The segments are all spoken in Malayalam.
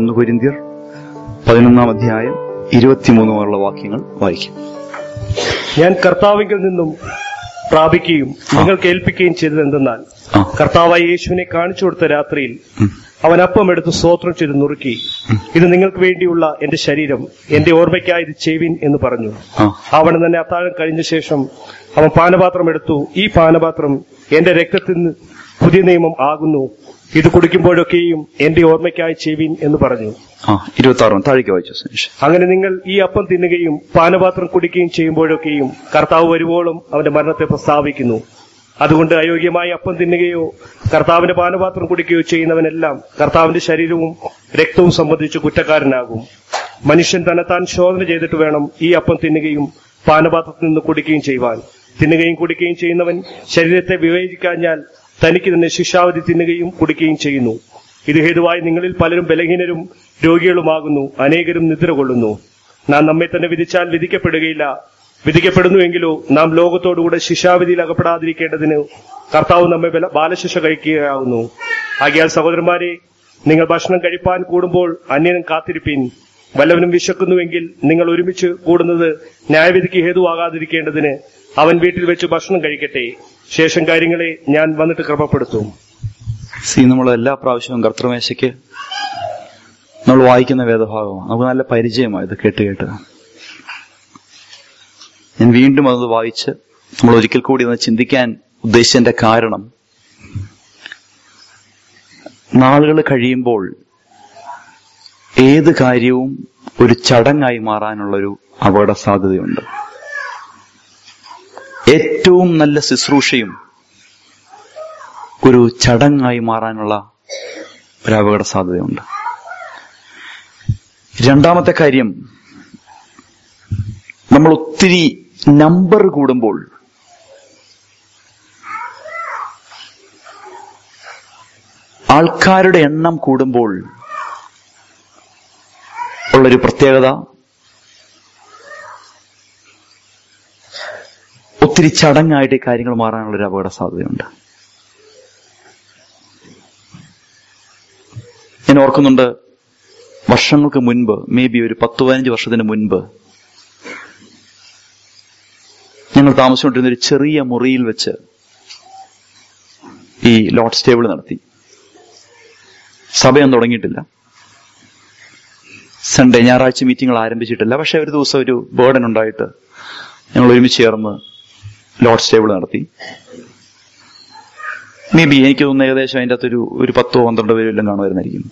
ഒന്ന് കുരിന്തിയർ പതിനൊന്നാം അധ്യായം ഇരുപത്തിമൂന്ന് മുതലുള്ള വാക്യങ്ങൾ വായിക്കും ഞാൻ കർത്താവിങ്കിൽ നിന്നും പ്രാപിക്കുകയും നിങ്ങൾക്ക് ഏൽപ്പിക്കുകയും ചെയ്തത് എന്തെന്നാൽ ആ. കർത്താവായ യേശുവിനെ കാണിച്ചു കൊടുത്ത രാത്രിയിൽ ഉം. അവൻ അപ്പം എടുത്ത് സ്തോത്രം ചെയ്ത് നുറുക്കി ഇത് നിങ്ങൾക്ക് വേണ്ടിയുള്ള എന്റെ ശരീരം എന്റെ ഓർമ്മയ്ക്കായി ഇത് ചെയ്വിൻ എന്ന് പറഞ്ഞു ആ അവൻ തന്നെ അത്താഴം കഴിഞ്ഞ ശേഷം അവൻ പാനപാത്രം എടുത്തു ഈ പാനപാത്രം എന്റെ രക്തത്തിൽ നിന്ന് പുതിയ നിയമം ആകുന്നു ഇത് കുടിക്കുമ്പോഴൊക്കെയും എന്റെ ഓർമ്മയ്ക്കായി ചെയ്വിൻ എന്ന് പറഞ്ഞു ആ ഇരുപത്തി ആറ് താഴേക്ക് വായിച്ചു സുനീഷ് അങ്ങനെ നിങ്ങൾ ഈ അപ്പം തിന്നുകയും പാനപാത്രം കുടിക്കുകയും ചെയ്യുമ്പോഴൊക്കെയും കർത്താവ് വരുവോളം അവന്റെ മരണത്തെ പ്രസ്താവിക്കുന്നു അതുകൊണ്ട് അയോഗ്യമായ അപ്പം തിന്നുകയോ കർത്താവിന്റെ പാനപാത്രം കുടിക്കുകയോ ചെയ്യുന്നവനെല്ലാം കർത്താവിന്റെ ശരീരവും രക്തവും സംബന്ധിച്ച് കുറ്റക്കാരനാകും മനുഷ്യൻ തന്നെത്താൻ ശോധന ചെയ്തിട്ട് വേണം ഈ അപ്പം തിന്നുകയും പാനപാത്രത്തിൽ നിന്ന് കുടിക്കുകയും ചെയ്യുവാൻ തിന്നുകയും കുടിക്കുകയും ചെയ്യുന്നവൻ ശരീരത്തെ വിവേചിക്കാഞ്ഞാൽ തനിക്ക് തന്നെ ശിക്ഷാവധി തിന്നുകയും കുടിക്കുകയും ചെയ്യുന്നു ഇത് ഹേതുവായി നിങ്ങളിൽ പലരും ബലഹീനരും രോഗികളുമാകുന്നു അനേകരും നിദ്ര കൊള്ളുന്നു നാം നമ്മെ തന്നെ വിധിച്ചാൽ വിധിക്കപ്പെടുകയില്ല വിധിക്കപ്പെടുന്നുവെങ്കിലോ നാം ലോകത്തോടുകൂടെ ശിക്ഷാവിധിയിൽ അകപ്പെടാതിരിക്കേണ്ടതിന് കർത്താവ് നമ്മെ ബല- ബാലശിക്ഷ കഴിക്കുകയാകുന്നു ആകിയാൽ സഹോദരന്മാരെ നിങ്ങൾ ഭക്ഷണം കഴിപ്പാൻ കൂടുമ്പോൾ അന്യനും കാത്തിരിപ്പീൻ വല്ലവനും വിശക്കുന്നുവെങ്കിൽ നിങ്ങൾ ഒരുമിച്ച് കൂടുന്നത് ന്യായവിധിക്ക് ഹേതുവാകാതിരിക്കേണ്ടതിന് അവൻ വീട്ടിൽ വെച്ച് ഭക്ഷണം കഴിക്കട്ടെ ശേഷം കാര്യങ്ങളെ ഞാൻ വന്നിട്ട് ക്രമപ്പെടുത്തും സി നമ്മൾ എല്ലാ പ്രാവശ്യവും കർത്തൃമേശയ്ക്ക് നമ്മൾ വായിക്കുന്ന വേദഭാഗമാണ് നമുക്ക് നല്ല പരിചയമാണ് ഇത് കേട്ട് കേട്ട് ഞാൻ വീണ്ടും അത് വായിച്ച് നമ്മൾ ഒരിക്കൽ കൂടി ഒന്ന് ചിന്തിക്കാൻ ഉദ്ദേശിച്ചതിന്റെ കാരണം നാളുകൾ കഴിയുമ്പോൾ ഏത് കാര്യവും ഒരു ചടങ്ങായി മാറാനുള്ളൊരു അപകട സാധ്യതയുണ്ട് ഏറ്റവും നല്ല ശുശ്രൂഷയും ഒരു ചടങ്ങായി മാറാനുള്ള ഒരു അപകട സാധ്യതയുണ്ട് രണ്ടാമത്തെ കാര്യം നമ്മൾ ഒത്തിരി നമ്പർ കൂടുമ്പോൾ ആൾക്കാരുടെ എണ്ണം കൂടുമ്പോൾ ഉള്ളൊരു പ്രത്യേകത ഒത്തിരി ചടങ്ങായിട്ട് ഈ കാര്യങ്ങൾ മാറാനുള്ള ഒരു അപകട സാധ്യതയുണ്ട് ഞാൻ ഓർക്കുന്നുണ്ട് വർഷങ്ങൾക്ക് മുൻപ് മേ ബി ഒരു പത്ത് പതിനഞ്ച് വർഷത്തിന് മുൻപ് ഞങ്ങൾ താമസിച്ചുകൊണ്ടിരുന്ന ഒരു ചെറിയ മുറിയിൽ വെച്ച് ഈ ലോട്ട് സ്റ്റേബിൾ നടത്തി സഭയൊന്നും തുടങ്ങിയിട്ടില്ല സൺഡേ ഞായറാഴ്ച മീറ്റിംഗുകൾ ആരംഭിച്ചിട്ടില്ല പക്ഷെ ഒരു ദിവസം ഒരു ബേർഡൻ ഉണ്ടായിട്ട് ഞങ്ങൾ ഒരുമിച്ച് ചേർന്ന് ലോട്ട് സ്റ്റേബിൾ നടത്തി മേ ബി എനിക്ക് തോന്നുന്നു ഏകദേശം അതിൻ്റെ അകത്തൊരു ഒരു പത്തോ പന്ത്രണ്ടോ പേരും എല്ലാം കാണുമായിരുന്നായിരിക്കും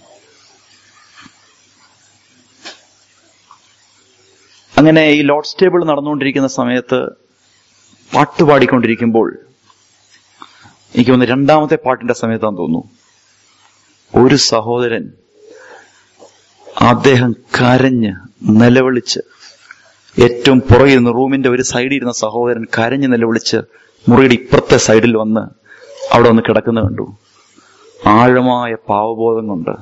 അങ്ങനെ ഈ ലോട്ട് സ്റ്റേബിൾ നടന്നുകൊണ്ടിരിക്കുന്ന സമയത്ത് പാട്ട് പാടിക്കൊണ്ടിരിക്കുമ്പോൾ എനിക്ക് തോന്നുന്നു രണ്ടാമത്തെ പാട്ടിന്റെ സമയത്താന്ന് തോന്നുന്നു ഒരു സഹോദരൻ അദ്ദേഹം കരഞ്ഞ് നിലവിളിച്ച് ഏറ്റവും പുറകിൽ നിന്ന് റൂമിന്റെ ഒരു സൈഡിൽ ഇരുന്ന സഹോദരൻ കരഞ്ഞ് നിലവിളിച്ച് മുറിയുടെ ഇപ്പുറത്തെ സൈഡിൽ വന്ന് അവിടെ വന്ന് കിടക്കുന്ന കണ്ടു ആഴമായ പാവബോധം കൊണ്ട്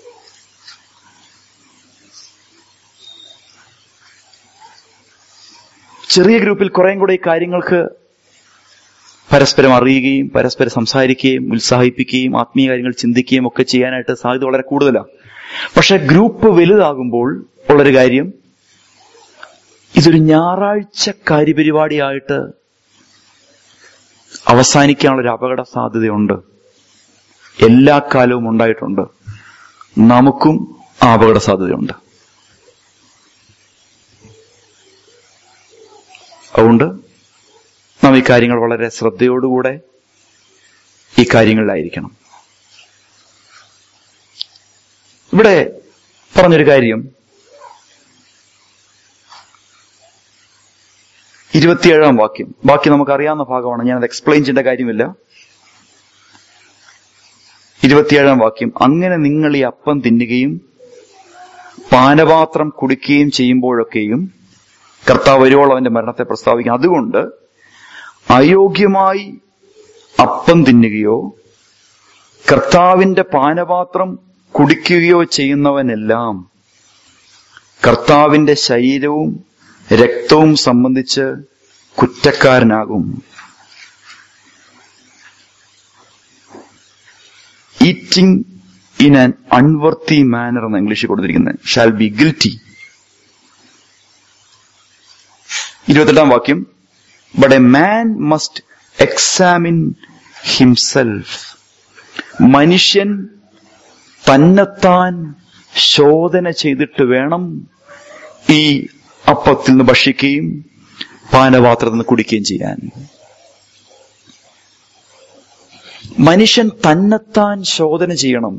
ചെറിയ ഗ്രൂപ്പിൽ കുറേയും കൂടെ ഈ കാര്യങ്ങൾക്ക് പരസ്പരം അറിയുകയും പരസ്പരം സംസാരിക്കുകയും ഉത്സാഹിപ്പിക്കുകയും ആത്മീയ കാര്യങ്ങൾ ചിന്തിക്കുകയും ഒക്കെ ചെയ്യാനായിട്ട് സാധ്യത വളരെ കൂടുതലാണ് പക്ഷെ ഗ്രൂപ്പ് വലുതാകുമ്പോൾ ഉള്ളൊരു കാര്യം ഇതൊരു ഞായറാഴ്ച കാര്യപരിപാടിയായിട്ട് അവസാനിക്കാനുള്ള ഒരു അപകട സാധ്യതയുണ്ട് എല്ലാ കാലവും ഉണ്ടായിട്ടുണ്ട് നമുക്കും ആ അപകട സാധ്യതയുണ്ട് അതുകൊണ്ട് നാം ഈ കാര്യങ്ങൾ വളരെ ശ്രദ്ധയോടുകൂടെ ഈ കാര്യങ്ങളിലായിരിക്കണം ഇവിടെ പറഞ്ഞൊരു കാര്യം ഇരുപത്തിയേഴാം വാക്യം ബാക്കി നമുക്കറിയാവുന്ന ഭാഗമാണ് ഞാനത് എക്സ്പ്ലെയിൻ ചെയ്യേണ്ട കാര്യമില്ല ഇരുപത്തിയേഴാം വാക്യം അങ്ങനെ നിങ്ങൾ ഈ അപ്പം തിന്നുകയും പാനപാത്രം കുടിക്കുകയും ചെയ്യുമ്പോഴൊക്കെയും കർത്താവ് വരുവോളം അവന്റെ മരണത്തെ പ്രസ്താവിക്കും അതുകൊണ്ട് അയോഗ്യമായി അപ്പം തിന്നുകയോ കർത്താവിന്റെ പാനപാത്രം കുടിക്കുകയോ ചെയ്യുന്നവനെല്ലാം കർത്താവിന്റെ ശരീരവും രക്തവും സംബന്ധിച്ച് കുറ്റക്കാരനാകും eating in an unworthy manner എന്ന് ഇംഗ്ലീഷിൽ കൊടുത്തിരിക്കുന്നത് ഷാൽ ബി ഗിൽറ്റി ഇരുപത്തെട്ടാം വാക്യം but a man must examine himself മനുഷ്യൻ തന്നെത്താൻ ശോധന ചെയ്തിട്ട് വേണം ഈ അപ്പത്തിൽ നിന്ന് ഭക്ഷിക്കുകയും പാനപാത്രത്തിൽ നിന്ന് കുടിക്കുകയും ചെയ്യാൻ മനുഷ്യൻ തന്നെത്താൻ ശോധന ചെയ്യണം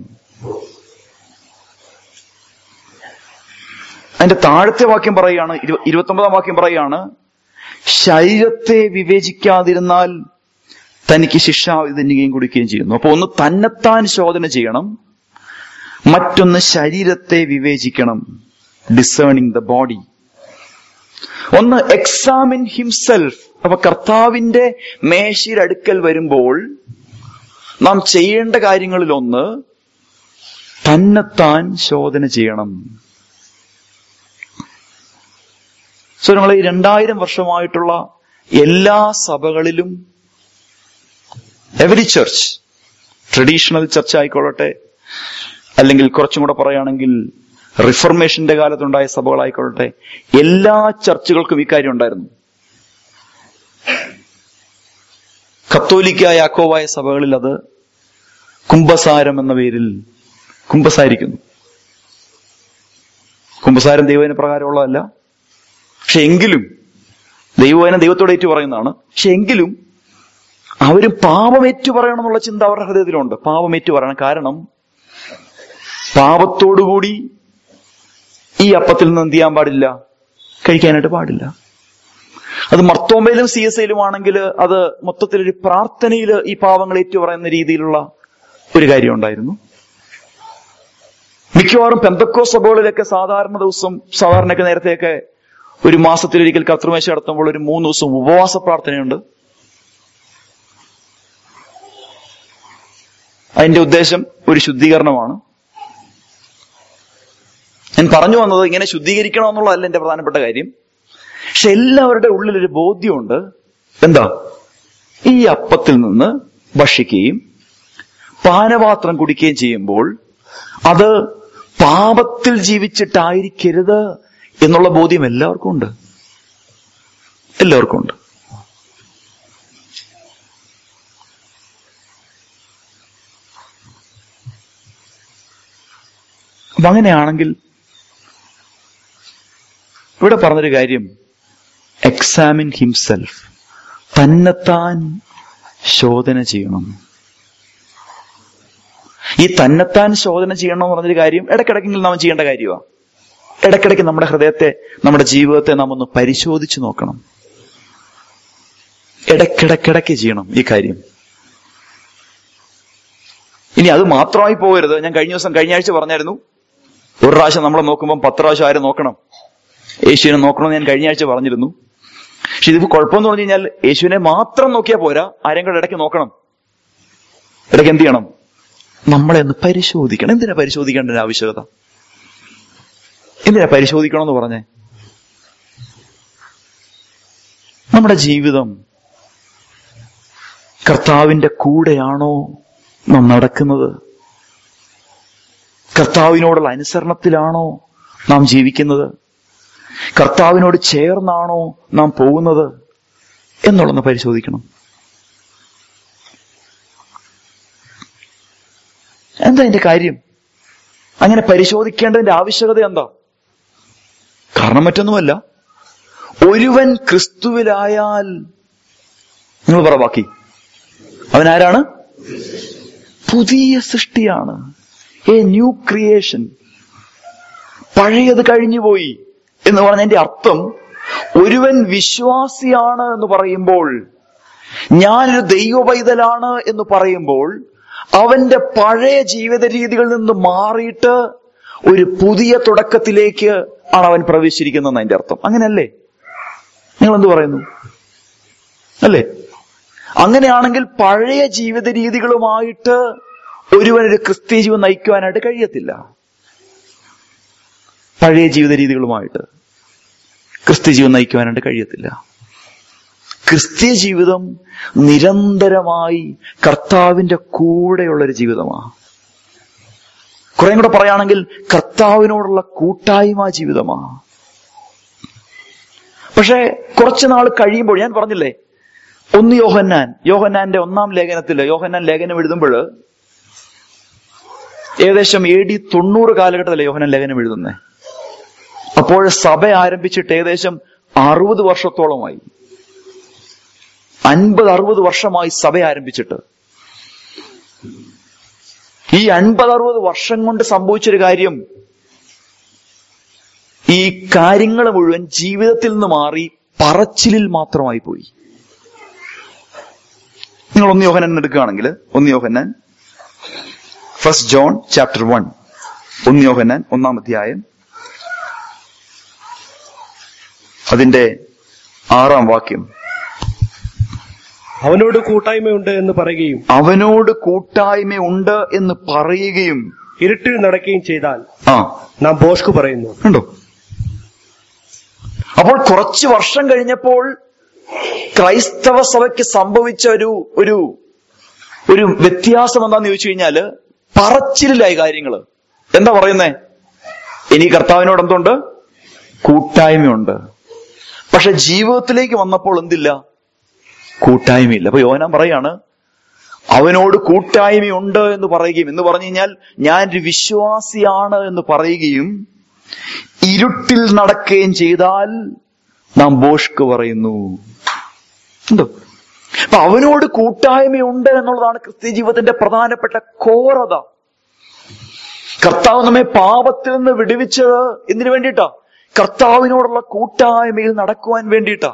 അതിന്റെ താഴത്തെ വാക്യം പറയുകയാണ് ഇരുപത്തൊമ്പതാം വാക്യം പറയുകയാണ് ശരീരത്തെ വിവേചിക്കാതിരുന്നാൽ തനിക്ക് ശിക്ഷാവിധി തിന്നുകയും കുടിക്കുകയും ചെയ്യുന്നു അപ്പൊ ഒന്ന് തന്നെത്താൻ ശോധന ചെയ്യണം മറ്റൊന്ന് ശരീരത്തെ വിവേചിക്കണം ഡിസേണിങ് ദ ബോഡി ഒന്ന് എക്സാമിൻ ഹിംസെൽഫ് അപ്പൊ കർത്താവിന്റെ മേശയുടെ അടുക്കൽ വരുമ്പോൾ നാം ചെയ്യേണ്ട കാര്യങ്ങളിൽ ഒന്ന് തന്നെത്താൻ ശോധന ചെയ്യണം സോ നിങ്ങൾ ഈ രണ്ടായിരം വർഷമായിട്ടുള്ള എല്ലാ സഭകളിലും എവരി ചർച്ച് ട്രഡീഷണൽ ചർച്ച് ആയിക്കൊള്ളട്ടെ അല്ലെങ്കിൽ കുറച്ചും കൂടെ പറയുകയാണെങ്കിൽ റിഫർമേഷന്റെ കാലത്തുണ്ടായ സഭകളായിക്കൊള്ളട്ടെ എല്ലാ ചർച്ചുകൾക്കും ഇക്കാര്യം ഉണ്ടായിരുന്നു കത്തോലിക്ക യാക്കോവായ സഭകളിൽ അത് കുംഭസാരം എന്ന പേരിൽ കുംഭസാരിക്കുന്നു കുംഭസാരം ദൈവന പ്രകാരമുള്ളതല്ല പക്ഷെ എങ്കിലും ദൈവവചനം ദൈവത്തോട് ഏറ്റു പറയുന്നതാണ് പക്ഷെ എങ്കിലും അവര് പാപമേറ്റു പറയണം എന്നുള്ള ചിന്ത അവരുടെ ഹൃദയത്തിലുണ്ട് പാപമേറ്റു പറയണം കാരണം പാപത്തോടുകൂടി ഈ അപ്പത്തിൽ നിന്ന് എന്ത് ചെയ്യാൻ പാടില്ല കഴിക്കാനായിട്ട് പാടില്ല അത് മർത്തോമ്പയിലും സി എസ് ഐയിലും ആണെങ്കിൽ അത് മൊത്തത്തിലൊരു പ്രാർത്ഥനയിൽ ഈ പാവങ്ങൾ ഏറ്റു പറയുന്ന രീതിയിലുള്ള ഒരു കാര്യം ഉണ്ടായിരുന്നു മിക്കവാറും പെന്തക്കോ സഭകളിലൊക്കെ സാധാരണ ദിവസം സാധാരണയൊക്കെ നേരത്തെയൊക്കെ ഒരു മാസത്തിലൊരിക്കൽ കത്രുമേശ നടത്തുമ്പോൾ ഒരു മൂന്ന് ദിവസം ഉപവാസ പ്രാർത്ഥനയുണ്ട് അതിന്റെ ഉദ്ദേശം ഒരു ശുദ്ധീകരണമാണ് ഞാൻ പറഞ്ഞു വന്നത് ഇങ്ങനെ ശുദ്ധീകരിക്കണം എന്നുള്ളതല്ല എന്റെ പ്രധാനപ്പെട്ട കാര്യം പക്ഷെ എല്ലാവരുടെ ഉള്ളിലൊരു ബോധ്യമുണ്ട് എന്താ ഈ അപ്പത്തിൽ നിന്ന് ഭക്ഷിക്കുകയും പാനപാത്രം കുടിക്കുകയും ചെയ്യുമ്പോൾ അത് പാപത്തിൽ ജീവിച്ചിട്ടായിരിക്കരുത് എന്നുള്ള ബോധ്യം എല്ലാവർക്കും ഉണ്ട് എല്ലാവർക്കും ഉണ്ട് അപ്പൊ അങ്ങനെയാണെങ്കിൽ ഇവിടെ പറഞ്ഞൊരു കാര്യം എക്സാമിൻ ഹിംസെൽഫ് തന്നെത്താൻ ശോധന ചെയ്യണം ഈ തന്നെത്താൻ ശോധന ചെയ്യണം എന്ന് പറഞ്ഞൊരു കാര്യം ഇടയ്ക്കിടയ്ക്കെങ്കിലും നാം ചെയ്യേണ്ട കാര്യമാണ് ഇടയ്ക്കിടയ്ക്ക് നമ്മുടെ ഹൃദയത്തെ നമ്മുടെ ജീവിതത്തെ നാം ഒന്ന് പരിശോധിച്ച് നോക്കണം ഇടയ്ക്കിടയ്ക്കിടയ്ക്ക് ചെയ്യണം ഈ കാര്യം ഇനി അത് മാത്രമായി പോകരുത് ഞാൻ കഴിഞ്ഞ ദിവസം കഴിഞ്ഞ ആഴ്ച പറഞ്ഞായിരുന്നു ഒരു പ്രാവശ്യം നമ്മളെ നോക്കുമ്പോൾ പത്ത് പ്രാവശ്യം ആരും നോക്കണം യേശുവിനെ നോക്കണമെന്ന് ഞാൻ കഴിഞ്ഞ ആഴ്ച പറഞ്ഞിരുന്നു പക്ഷെ ഇതിപ്പോ കുഴപ്പമെന്ന് പറഞ്ഞു കഴിഞ്ഞാൽ യേശുവിനെ മാത്രം നോക്കിയാൽ പോരാ ആരെയും കൂടെ ഇടയ്ക്ക് നോക്കണം ഇടയ്ക്ക് എന്ത് ചെയ്യണം നമ്മളെ ഒന്ന് പരിശോധിക്കണം എന്തിനാ പരിശോധിക്കേണ്ട ഒരു ആവശ്യകത എന്തിനാ പരിശോധിക്കണം എന്ന് പറഞ്ഞേ നമ്മുടെ ജീവിതം കർത്താവിന്റെ കൂടെയാണോ നാം നടക്കുന്നത് കർത്താവിനോടുള്ള അനുസരണത്തിലാണോ നാം ജീവിക്കുന്നത് കർത്താവിനോട് ചേർന്നാണോ നാം പോകുന്നത് എന്നുള്ളതൊന്ന് പരിശോധിക്കണം എന്താ അതിന്റെ കാര്യം അങ്ങനെ പരിശോധിക്കേണ്ടതിന്റെ ആവശ്യകത എന്താ കാരണം മറ്റൊന്നുമല്ല ഒരുവൻ ക്രിസ്തുവിലായാൽ നിങ്ങൾ പറ ബാക്കി അവനാരാണ് പുതിയ സൃഷ്ടിയാണ് എ ന്യൂ ക്രിയേഷൻ പഴയത് കഴിഞ്ഞുപോയി എന്ന് പറഞ്ഞതിന്റെ അർത്ഥം ഒരുവൻ വിശ്വാസിയാണ് എന്ന് പറയുമ്പോൾ ഞാനൊരു ദൈവ പൈതലാണ് എന്ന് പറയുമ്പോൾ അവന്റെ പഴയ ജീവിത രീതികളിൽ നിന്ന് മാറിയിട്ട് ഒരു പുതിയ തുടക്കത്തിലേക്ക് ആണ് അവൻ പ്രവേശിച്ചിരിക്കുന്നതെന്ന് അതിന്റെ അർത്ഥം അങ്ങനെയല്ലേ നിങ്ങൾ എന്ത് പറയുന്നു അല്ലേ അങ്ങനെയാണെങ്കിൽ പഴയ ജീവിത രീതികളുമായിട്ട് ഒരുവനൊരു ക്രിസ്ത്യ ജീവൻ നയിക്കുവാനായിട്ട് കഴിയത്തില്ല പഴയ ജീവിത രീതികളുമായിട്ട് ക്രിസ്ത്യ ജീവൻ നയിക്കുവാനായിട്ട് കഴിയത്തില്ല ക്രിസ്ത്യ ജീവിതം നിരന്തരമായി കർത്താവിന്റെ കൂടെയുള്ള ഒരു ജീവിതമാണ് കുറേം കൂടെ പറയുകയാണെങ്കിൽ കർത്താവിനോടുള്ള കൂട്ടായ്മ ജീവിതമാ പക്ഷേ കുറച്ചു നാൾ കഴിയുമ്പോൾ ഞാൻ പറഞ്ഞില്ലേ ഒന്ന് യോഹന്നാൻ യോഹന്നാന്റെ ഒന്നാം ലേഖനത്തില് യോഹന്നാൻ ലേഖനം എഴുതുമ്പോൾ ഏകദേശം എ ഡി തൊണ്ണൂറ് കാലഘട്ടത്തിലെ യോഹന്നാൻ ലേഖനം എഴുതുന്നത് അപ്പോൾ സഭ ആരംഭിച്ചിട്ട് ഏകദേശം അറുപത് വർഷത്തോളമായി അൻപത് അറുപത് വർഷമായി സഭ ആരംഭിച്ചിട്ട് ഈ അൻപത് അറുപത് വർഷം കൊണ്ട് സംഭവിച്ചൊരു കാര്യം ഈ കാര്യങ്ങൾ മുഴുവൻ ജീവിതത്തിൽ നിന്ന് മാറി പറച്ചിലിൽ മാത്രമായി പോയി നിങ്ങൾ ഒന്ന് യോഹനൻ എടുക്കുകയാണെങ്കിൽ ഒന്ന് Yohannan first John chapter one ഒന്ന് യോഹന്നാൻ ഒന്നാം അധ്യായം അതിന്റെ ആറാം വാക്യം അവനോട് കൂട്ടായ്മയുണ്ട് എന്ന് പറയുകയും അവനോട് കൂട്ടായ്മയുണ്ട് എന്ന് പറയുകയും ഇരുട്ടിൽ നടക്കുകയും ചെയ്താൽ ആ നാം ബോഷ്കു പറയുന്നു ഉണ്ടോ അപ്പോൾ കുറച്ച് വർഷം കഴിഞ്ഞപ്പോൾ ക്രൈസ്തവ സഭയ്ക്ക് സംഭവിച്ച ഒരു ഒരു ഒരു വ്യത്യാസം എന്താന്ന് ചോദിച്ചു കഴിഞ്ഞാല് പറച്ചിലായി കാര്യങ്ങള് എന്താ പറയുന്നേ ഇനി കർത്താവിനോട് എന്തുണ്ട് കൂട്ടായ്മയുണ്ട് പക്ഷെ ജീവിതത്തിലേക്ക് വന്നപ്പോൾ എന്തില്ല കൂട്ടായ്മയില്ല അപ്പൊ യോനാൻ പറയാണ് അവനോട് കൂട്ടായ്മയുണ്ട് എന്ന് പറയുകയും എന്ന് പറഞ്ഞു കഴിഞ്ഞാൽ ഞാൻ ഒരു വിശ്വാസിയാണ് എന്ന് പറയുകയും ഇരുട്ടിൽ നടക്കുകയും ചെയ്താൽ നാം ബോഷ്ക്ക് പറയുന്നു എന്തോ അപ്പൊ അവനോട് കൂട്ടായ്മയുണ്ട് എന്നുള്ളതാണ് ക്രിസ്ത്യ ജീവിതത്തിന്റെ പ്രധാനപ്പെട്ട കോറത കർത്താവ് നമ്മെ പാപത്തിൽ നിന്ന് വിടുവിച്ചത് എന്തിനു വേണ്ടിയിട്ടാ കർത്താവിനോടുള്ള കൂട്ടായ്മയിൽ നടക്കുവാൻ വേണ്ടിയിട്ടാ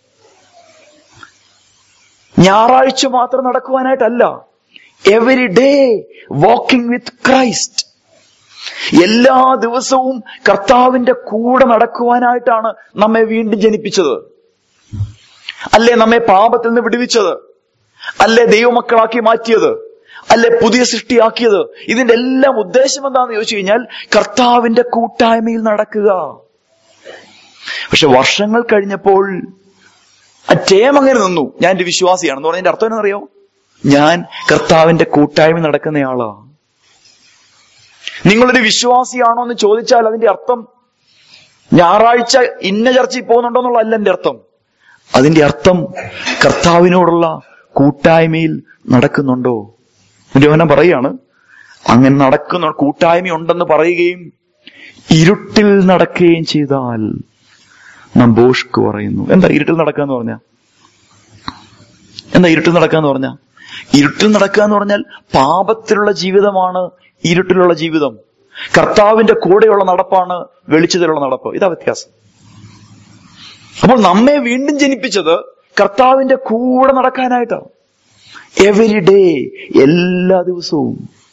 ഞായറാഴ്ച മാത്രം നടക്കുവാനായിട്ടല്ല every day walking with Christ എല്ലാ ദിവസവും കർത്താവിന്റെ കൂടെ നടക്കുവാനായിട്ടാണ് നമ്മെ വീണ്ടും ജനിപ്പിച്ചത് അല്ലേ നമ്മെ പാപത്തിൽ നിന്ന് വിടുവിച്ചത് അല്ലേ ദൈവമക്കളാക്കി മാറ്റിയത് അല്ലെ പുതിയ സൃഷ്ടിയാക്കിയത് ഇതിന്റെ എല്ലാം ഉദ്ദേശം എന്താണെന്ന് ചോദിച്ചു കഴിഞ്ഞാൽ കർത്താവിന്റെ കൂട്ടായ്മയിൽ നടക്കുക പക്ഷെ വർഷങ്ങൾ കഴിഞ്ഞപ്പോൾ ആ ടേം അങ്ങനെ നിന്നു ഞാൻ എന്റെ വിശ്വാസിയാണെന്ന് പറഞ്ഞതിന്റെ അർത്ഥം എന്നറിയോ ഞാൻ കർത്താവിന്റെ കൂട്ടായ്മ നടക്കുന്നയാളാ നിങ്ങളൊരു വിശ്വാസിയാണോ എന്ന് ചോദിച്ചാൽ അതിന്റെ അർത്ഥം ഞായറാഴ്ച ഇന്ന ചർച്ചയിൽ പോകുന്നുണ്ടോ എന്നുള്ളതല്ല എന്റെ അർത്ഥം അതിന്റെ അർത്ഥം കർത്താവിനോടുള്ള കൂട്ടായ്മയിൽ നടക്കുന്നുണ്ടോ യോഹനം പറയാണ് അങ്ങനെ നടക്കുന്ന കൂട്ടായ്മയുണ്ടെന്ന് പറയുകയും ഇരുട്ടിൽ നടക്കുകയും ചെയ്താൽ നാം ബോഷ്ക്ക് പറയുന്നു എന്താ ഇരുട്ടിൽ നടക്കുക എന്ന് പറഞ്ഞ എന്താ ഇരുട്ടിൽ നടക്കുക എന്ന് പറഞ്ഞ ഇരുട്ടിൽ നടക്കുക എന്ന് പറഞ്ഞാൽ പാപത്തിലുള്ള ജീവിതമാണ് ഇരുട്ടിലുള്ള ജീവിതം കർത്താവിന്റെ കൂടെയുള്ള നടപ്പാണ് വെളിച്ചത്തിലുള്ള നടപ്പ് ഇതാ വ്യത്യാസം അപ്പോൾ നമ്മെ വീണ്ടും ജനിപ്പിച്ചത് കർത്താവിന്റെ കൂടെ നടക്കാനായിട്ടാണ് എവരി ഡേ എല്ലാ ദിവസവും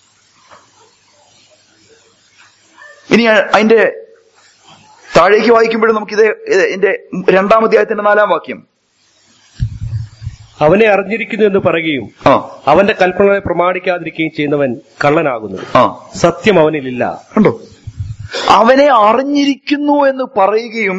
ഇനി അതിന്റെ താഴേക്ക് വായിക്കുമ്പോഴും നമുക്കിത് എന്റെ രണ്ടാം അധ്യായത്തിന്റെ നാലാം വാക്യം അവനെ അറിഞ്ഞിരിക്കുന്നു എന്ന് പറയുകയും ആ അവന്റെ കൽപ്പനകളെ പ്രമാണിക്കാതിരിക്കുകയും ചെയ്യുന്നവൻ കള്ളനാകുന്നു ആ സത്യം അവനിലില്ല കണ്ടോ അവനെ അറിഞ്ഞിരിക്കുന്നു എന്ന് പറയുകയും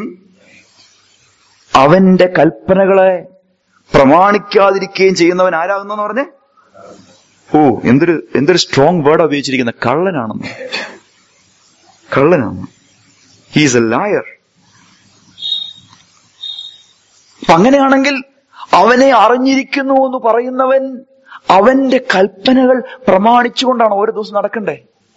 അവന്റെ കൽപ്പനകളെ പ്രമാണിക്കാതിരിക്കുകയും ചെയ്യുന്നവൻ ആരാകുന്നെന്ന് പറഞ്ഞേ ഓ എന്തൊരു എന്തൊരു സ്ട്രോങ് വേർഡ് ഉപയോഗിച്ചിരിക്കുന്ന കള്ളനാണെന്ന് കള്ളനാണ് ഹീസ് എ ലായർ അപ്പൊ അങ്ങനെയാണെങ്കിൽ അവനെ അറിഞ്ഞിരിക്കുന്നു എന്ന് പറയുന്നവൻ അവന്റെ കൽപ്പനകൾ പ്രമാണിച്ചുകൊണ്ടാണ് ഓരോ ദിവസം നടക്കണ്ടേ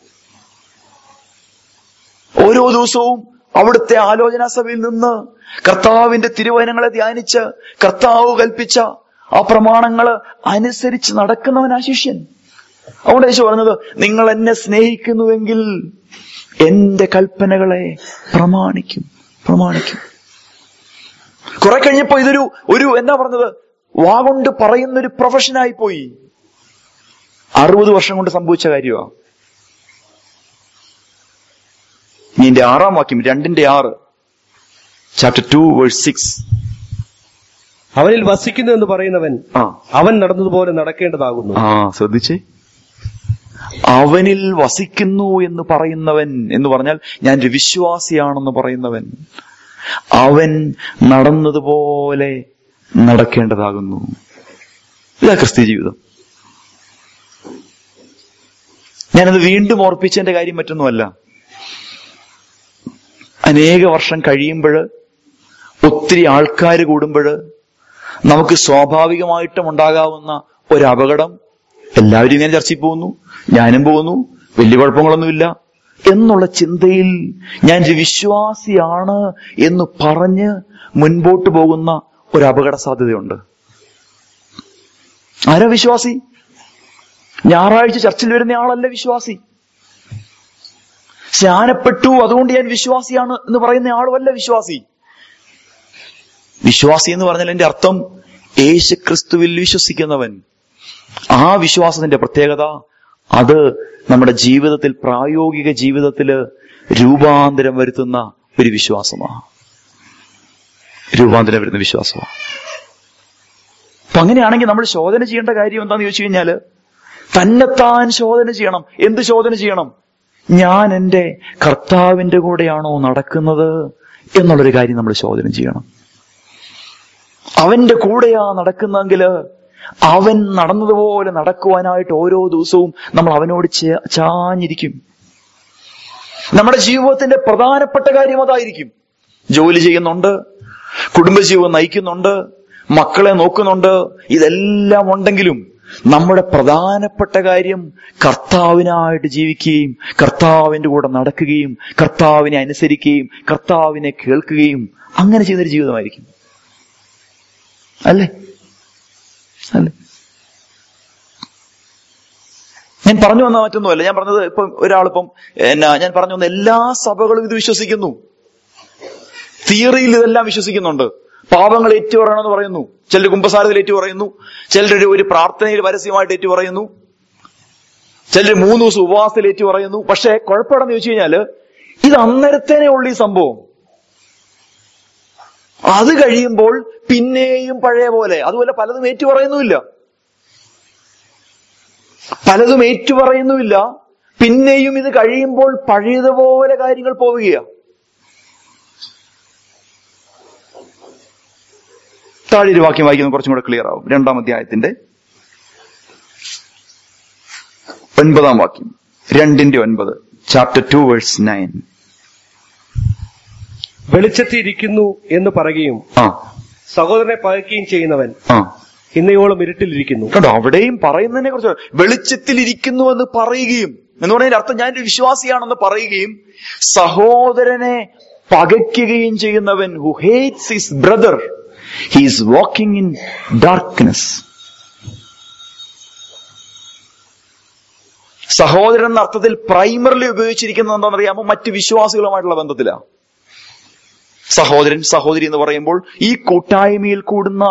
ഓരോ ദിവസവും അവിടുത്തെ ആലോചനാ സഭയിൽ നിന്ന് കർത്താവിന്റെ തിരുവചനങ്ങളെ ധ്യാനിച്ച് കർത്താവ് കൽപ്പിച്ച ആ പ്രമാണങ്ങൾ അനുസരിച്ച് നടക്കുന്നവനാ ശിഷ്യൻ അവിടെ യേശു പറഞ്ഞത് നിങ്ങൾ എന്നെ സ്നേഹിക്കുന്നുവെങ്കിൽ എന്റെ കൽപ്പനകളെ പ്രമാണിക്കും പ്രമാണിക്കും കുറെ കഴിഞ്ഞപ്പോ ഇതൊരു ഒരു എന്താ പറഞ്ഞത് വാ കൊണ്ട് പറയുന്ന ഒരു പ്രൊഫഷനായി പോയി അറുപത് വർഷം കൊണ്ട് സംഭവിച്ച കാര്യമാണ് ഇതിന്റെ ആറാം വാക്യം രണ്ടിന്റെ ആറ് ചാപ്റ്റർ ടു വേഴ്സ് സിക്സ് അവനിൽ വസിക്കുന്നു എന്ന് പറയുന്നവൻ ആ അവൻ നടന്നതുപോലെ നടക്കേണ്ടതാകുന്നു ആ ശ്രദ്ധിച്ചേ അവനിൽ വസിക്കുന്നു എന്ന് പറയുന്നവൻ എന്ന് പറഞ്ഞാൽ ഞാൻ ഒരു വിശ്വാസിയാണെന്ന് പറയുന്നവൻ അവൻ നടന്നതുപോലെ നടക്കേണ്ടതാകുന്നു ഇതാ ക്രിസ്ത്യ ജീവിതം ഞാനത് വീണ്ടും ഓർപ്പിച്ചതിന്റെ കാര്യം മറ്റൊന്നുമല്ല അനേക വർഷം കഴിയുമ്പോൾ ഒത്തിരി ആൾക്കാർ കൂടുമ്പോൾ നമുക്ക് സ്വാഭാവികമായിട്ടും ഉണ്ടാകാവുന്ന ഒരു അപകടം എല്ലാവരും ഇങ്ങനെ ചർച്ചയിൽ പോകുന്നു ഞാനും പോകുന്നു വലിയ കുഴപ്പങ്ങളൊന്നുമില്ല എന്നുള്ള ചിന്തയിൽ ഞാൻ ഒരു വിശ്വാസിയാണ് എന്ന് പറഞ്ഞ് മുൻപോട്ട് പോകുന്ന ഒരു അപകട സാധ്യതയുണ്ട് ആരാ വിശ്വാസി ഞായറാഴ്ച ചർച്ചിൽ വരുന്ന ആളല്ല വിശ്വാസി സ്നാനപ്പെട്ടു അതുകൊണ്ട് ഞാൻ വിശ്വാസിയാണ് എന്ന് പറയുന്ന ആളുമല്ല വിശ്വാസി വിശ്വാസി എന്ന് പറഞ്ഞാൽ എന്റെ അർത്ഥം യേശു ക്രിസ്തുവിൽ വിശ്വസിക്കുന്നവൻ ആ വിശ്വാസത്തിന്റെ പ്രത്യേകത അത് നമ്മുടെ ജീവിതത്തിൽ പ്രായോഗിക ജീവിതത്തില് രൂപാന്തരം വരുത്തുന്ന ഒരു വിശ്വാസമാണ് രൂപാന്തരം വരുന്ന വിശ്വാസമാണ് അപ്പൊ അങ്ങനെയാണെങ്കിൽ നമ്മൾ ശോധന ചെയ്യേണ്ട കാര്യം എന്താന്ന് ചോദിച്ചു കഴിഞ്ഞാല് തന്നെത്താൻ ശോധന ചെയ്യണം എന്ത് ശോധന ചെയ്യണം ഞാൻ എന്റെ കർത്താവിന്റെ കൂടെയാണോ നടക്കുന്നത് എന്നുള്ളൊരു കാര്യം നമ്മൾ ശോധന ചെയ്യണം അവന്റെ കൂടെയാ നടക്കുന്നെങ്കില് അവൻ നടന്നതുപോലെ നടക്കുവാനായിട്ട് ഓരോ ദിവസവും നമ്മൾ അവനോട് ചേ- ചാഞ്ഞിരിക്കും നമ്മുടെ ജീവിതത്തിന്റെ പ്രധാനപ്പെട്ട കാര്യം അതായിരിക്കും ജോലി ചെയ്യുന്നുണ്ട് കുടുംബജീവിതം നയിക്കുന്നുണ്ട് മക്കളെ നോക്കുന്നുണ്ട് ഇതെല്ലാം ഉണ്ടെങ്കിലും നമ്മുടെ പ്രധാനപ്പെട്ട കാര്യം കർത്താവിനായിട്ട് ജീവിക്കുകയും കർത്താവിന്റെ കൂടെ നടക്കുകയും കർത്താവിനെ അനുസരിക്കുകയും കർത്താവിനെ കേൾക്കുകയും അങ്ങനെ ചെയ്യുന്നൊരു ജീവിതമായിരിക്കും അല്ലേ അല്ലേ ഞാൻ പറഞ്ഞു വന്ന മറ്റൊന്നുമല്ല ഞാൻ പറഞ്ഞത് ഇപ്പം ഒരാളിപ്പം എന്നാ ഞാൻ പറഞ്ഞു വന്ന എല്ലാ സഭകളും ഇത് വിശ്വസിക്കുന്നു തിയറിയിൽ ഇതെല്ലാം വിശ്വസിക്കുന്നുണ്ട് പാപങ്ങൾ ഏറ്റു പറയണമെന്ന് പറയുന്നു ചിലർ കുംഭസാരത്തിൽ ഏറ്റു പറയുന്നു ചിലർ ഒരു പ്രാർത്ഥനയിൽ പരസ്യമായിട്ട് ഏറ്റു പറയുന്നു ചിലർ മൂന്ന് ദിവസം ഉപവാസത്തിൽ ഏറ്റു പറയുന്നു പക്ഷെ കുഴപ്പമെന്ന് ചോദിച്ചു കഴിഞ്ഞാല് ഇത് അന്നേരത്തേനെ ഉള്ളു ഈ സംഭവം അത് കഴിയുമ്പോൾ പിന്നെയും പഴയ പോലെ അതുപോലെ പലതും ഏറ്റു പറയുന്നുമില്ല പലതും ഏറ്റു പറയുന്നുമില്ല പിന്നെയും ഇത് കഴിയുമ്പോൾ പഴയതുപോലെ കാര്യങ്ങൾ പോവുകയാണ് താഴെ ഒരു വാക്യം വായിക്കുന്നത് കുറച്ചും കൂടെ ക്ലിയർ ആവും രണ്ടാം അധ്യായത്തിന്റെ ഒൻപതാം വാക്യം രണ്ടിന്റെ ഒൻപത് ചാപ്റ്റർ ടു വേഴ്സ് നയൻ വെളിച്ചത്തിൽ ഇരിക്കുന്നു എന്ന് പറയുകയും ആ സഹോദരനെ പകയ്ക്കുകയും ചെയ്യുന്നവൻ ആ ഇന്നയോളം ഇരുട്ടിലിരിക്കുന്നു കണ്ടോ അവിടെയും പറയുന്നതിനെ കുറിച്ച് വെളിച്ചത്തിൽ ഇരിക്കുന്നു എന്ന് പറയുകയും എന്ന് പറഞ്ഞതിന്റെ അർത്ഥം ഞാൻ ഒരു വിശ്വാസിയാണെന്ന് പറയുകയും സഹോദരനെ പകയ്ക്കുകയും ചെയ്യുന്നവൻ who hates his brother he's walking in darkness സഹോദരൻ എന്ന അർത്ഥത്തിൽ പ്രൈമറിലി ഉപയോഗിച്ചിരിക്കുന്നത് എന്താണെന്നറിയാമോ മറ്റ് വിശ്വാസികളുമായിട്ടുള്ള ബന്ധത്തിലാണ് സഹോദരൻ സഹോദരി എന്ന് പറയുമ്പോൾ ഈ കൂട്ടായ്മയിൽ കൂടുന്ന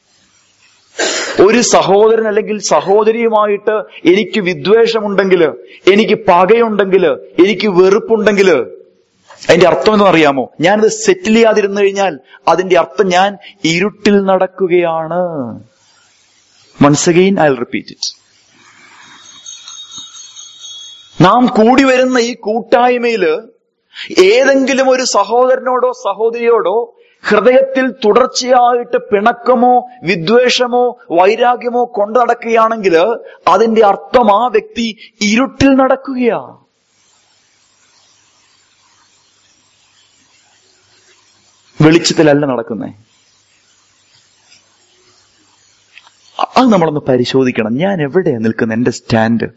ഒരു സഹോദരൻ അല്ലെങ്കിൽ സഹോദരിയുമായിട്ട് എനിക്ക് വിദ്വേഷമുണ്ടെങ്കിൽ എനിക്ക് പകയുണ്ടെങ്കിൽ എനിക്ക് വെറുപ്പുണ്ടെങ്കിൽ അതിന്റെ അർത്ഥം എന്ന് അറിയാമോ ഞാനത് സെറ്റിൽ ചെയ്യാതിരുന്നു കഴിഞ്ഞാൽ അതിന്റെ അർത്ഥം ഞാൻ ഇരുട്ടിൽ നടക്കുകയാണ് once again I repeat it നാം കൂടി വരുന്ന ഈ കൂട്ടായ്മയില് ഏതെങ്കിലും ഒരു സഹോദരനോടോ സഹോദരിയോടോ ഹൃദയത്തിൽ തുടർച്ചയായിട്ട് പിണക്കമോ വിദ്വേഷമോ വൈരാഗ്യമോ കൊണ്ടു നടക്കുകയാണെങ്കിൽ അതിന്റെ അർത്ഥം ആ വ്യക്തി ഇരുട്ടിൽ നടക്കുകയാ വെളിച്ചത്തിലല്ല നടക്കുന്നേ അത് നമ്മളൊന്ന് പരിശോധിക്കണം ഞാൻ എവിടെയാ നിൽക്കുന്നത് എന്റെ സ്റ്റാൻഡ്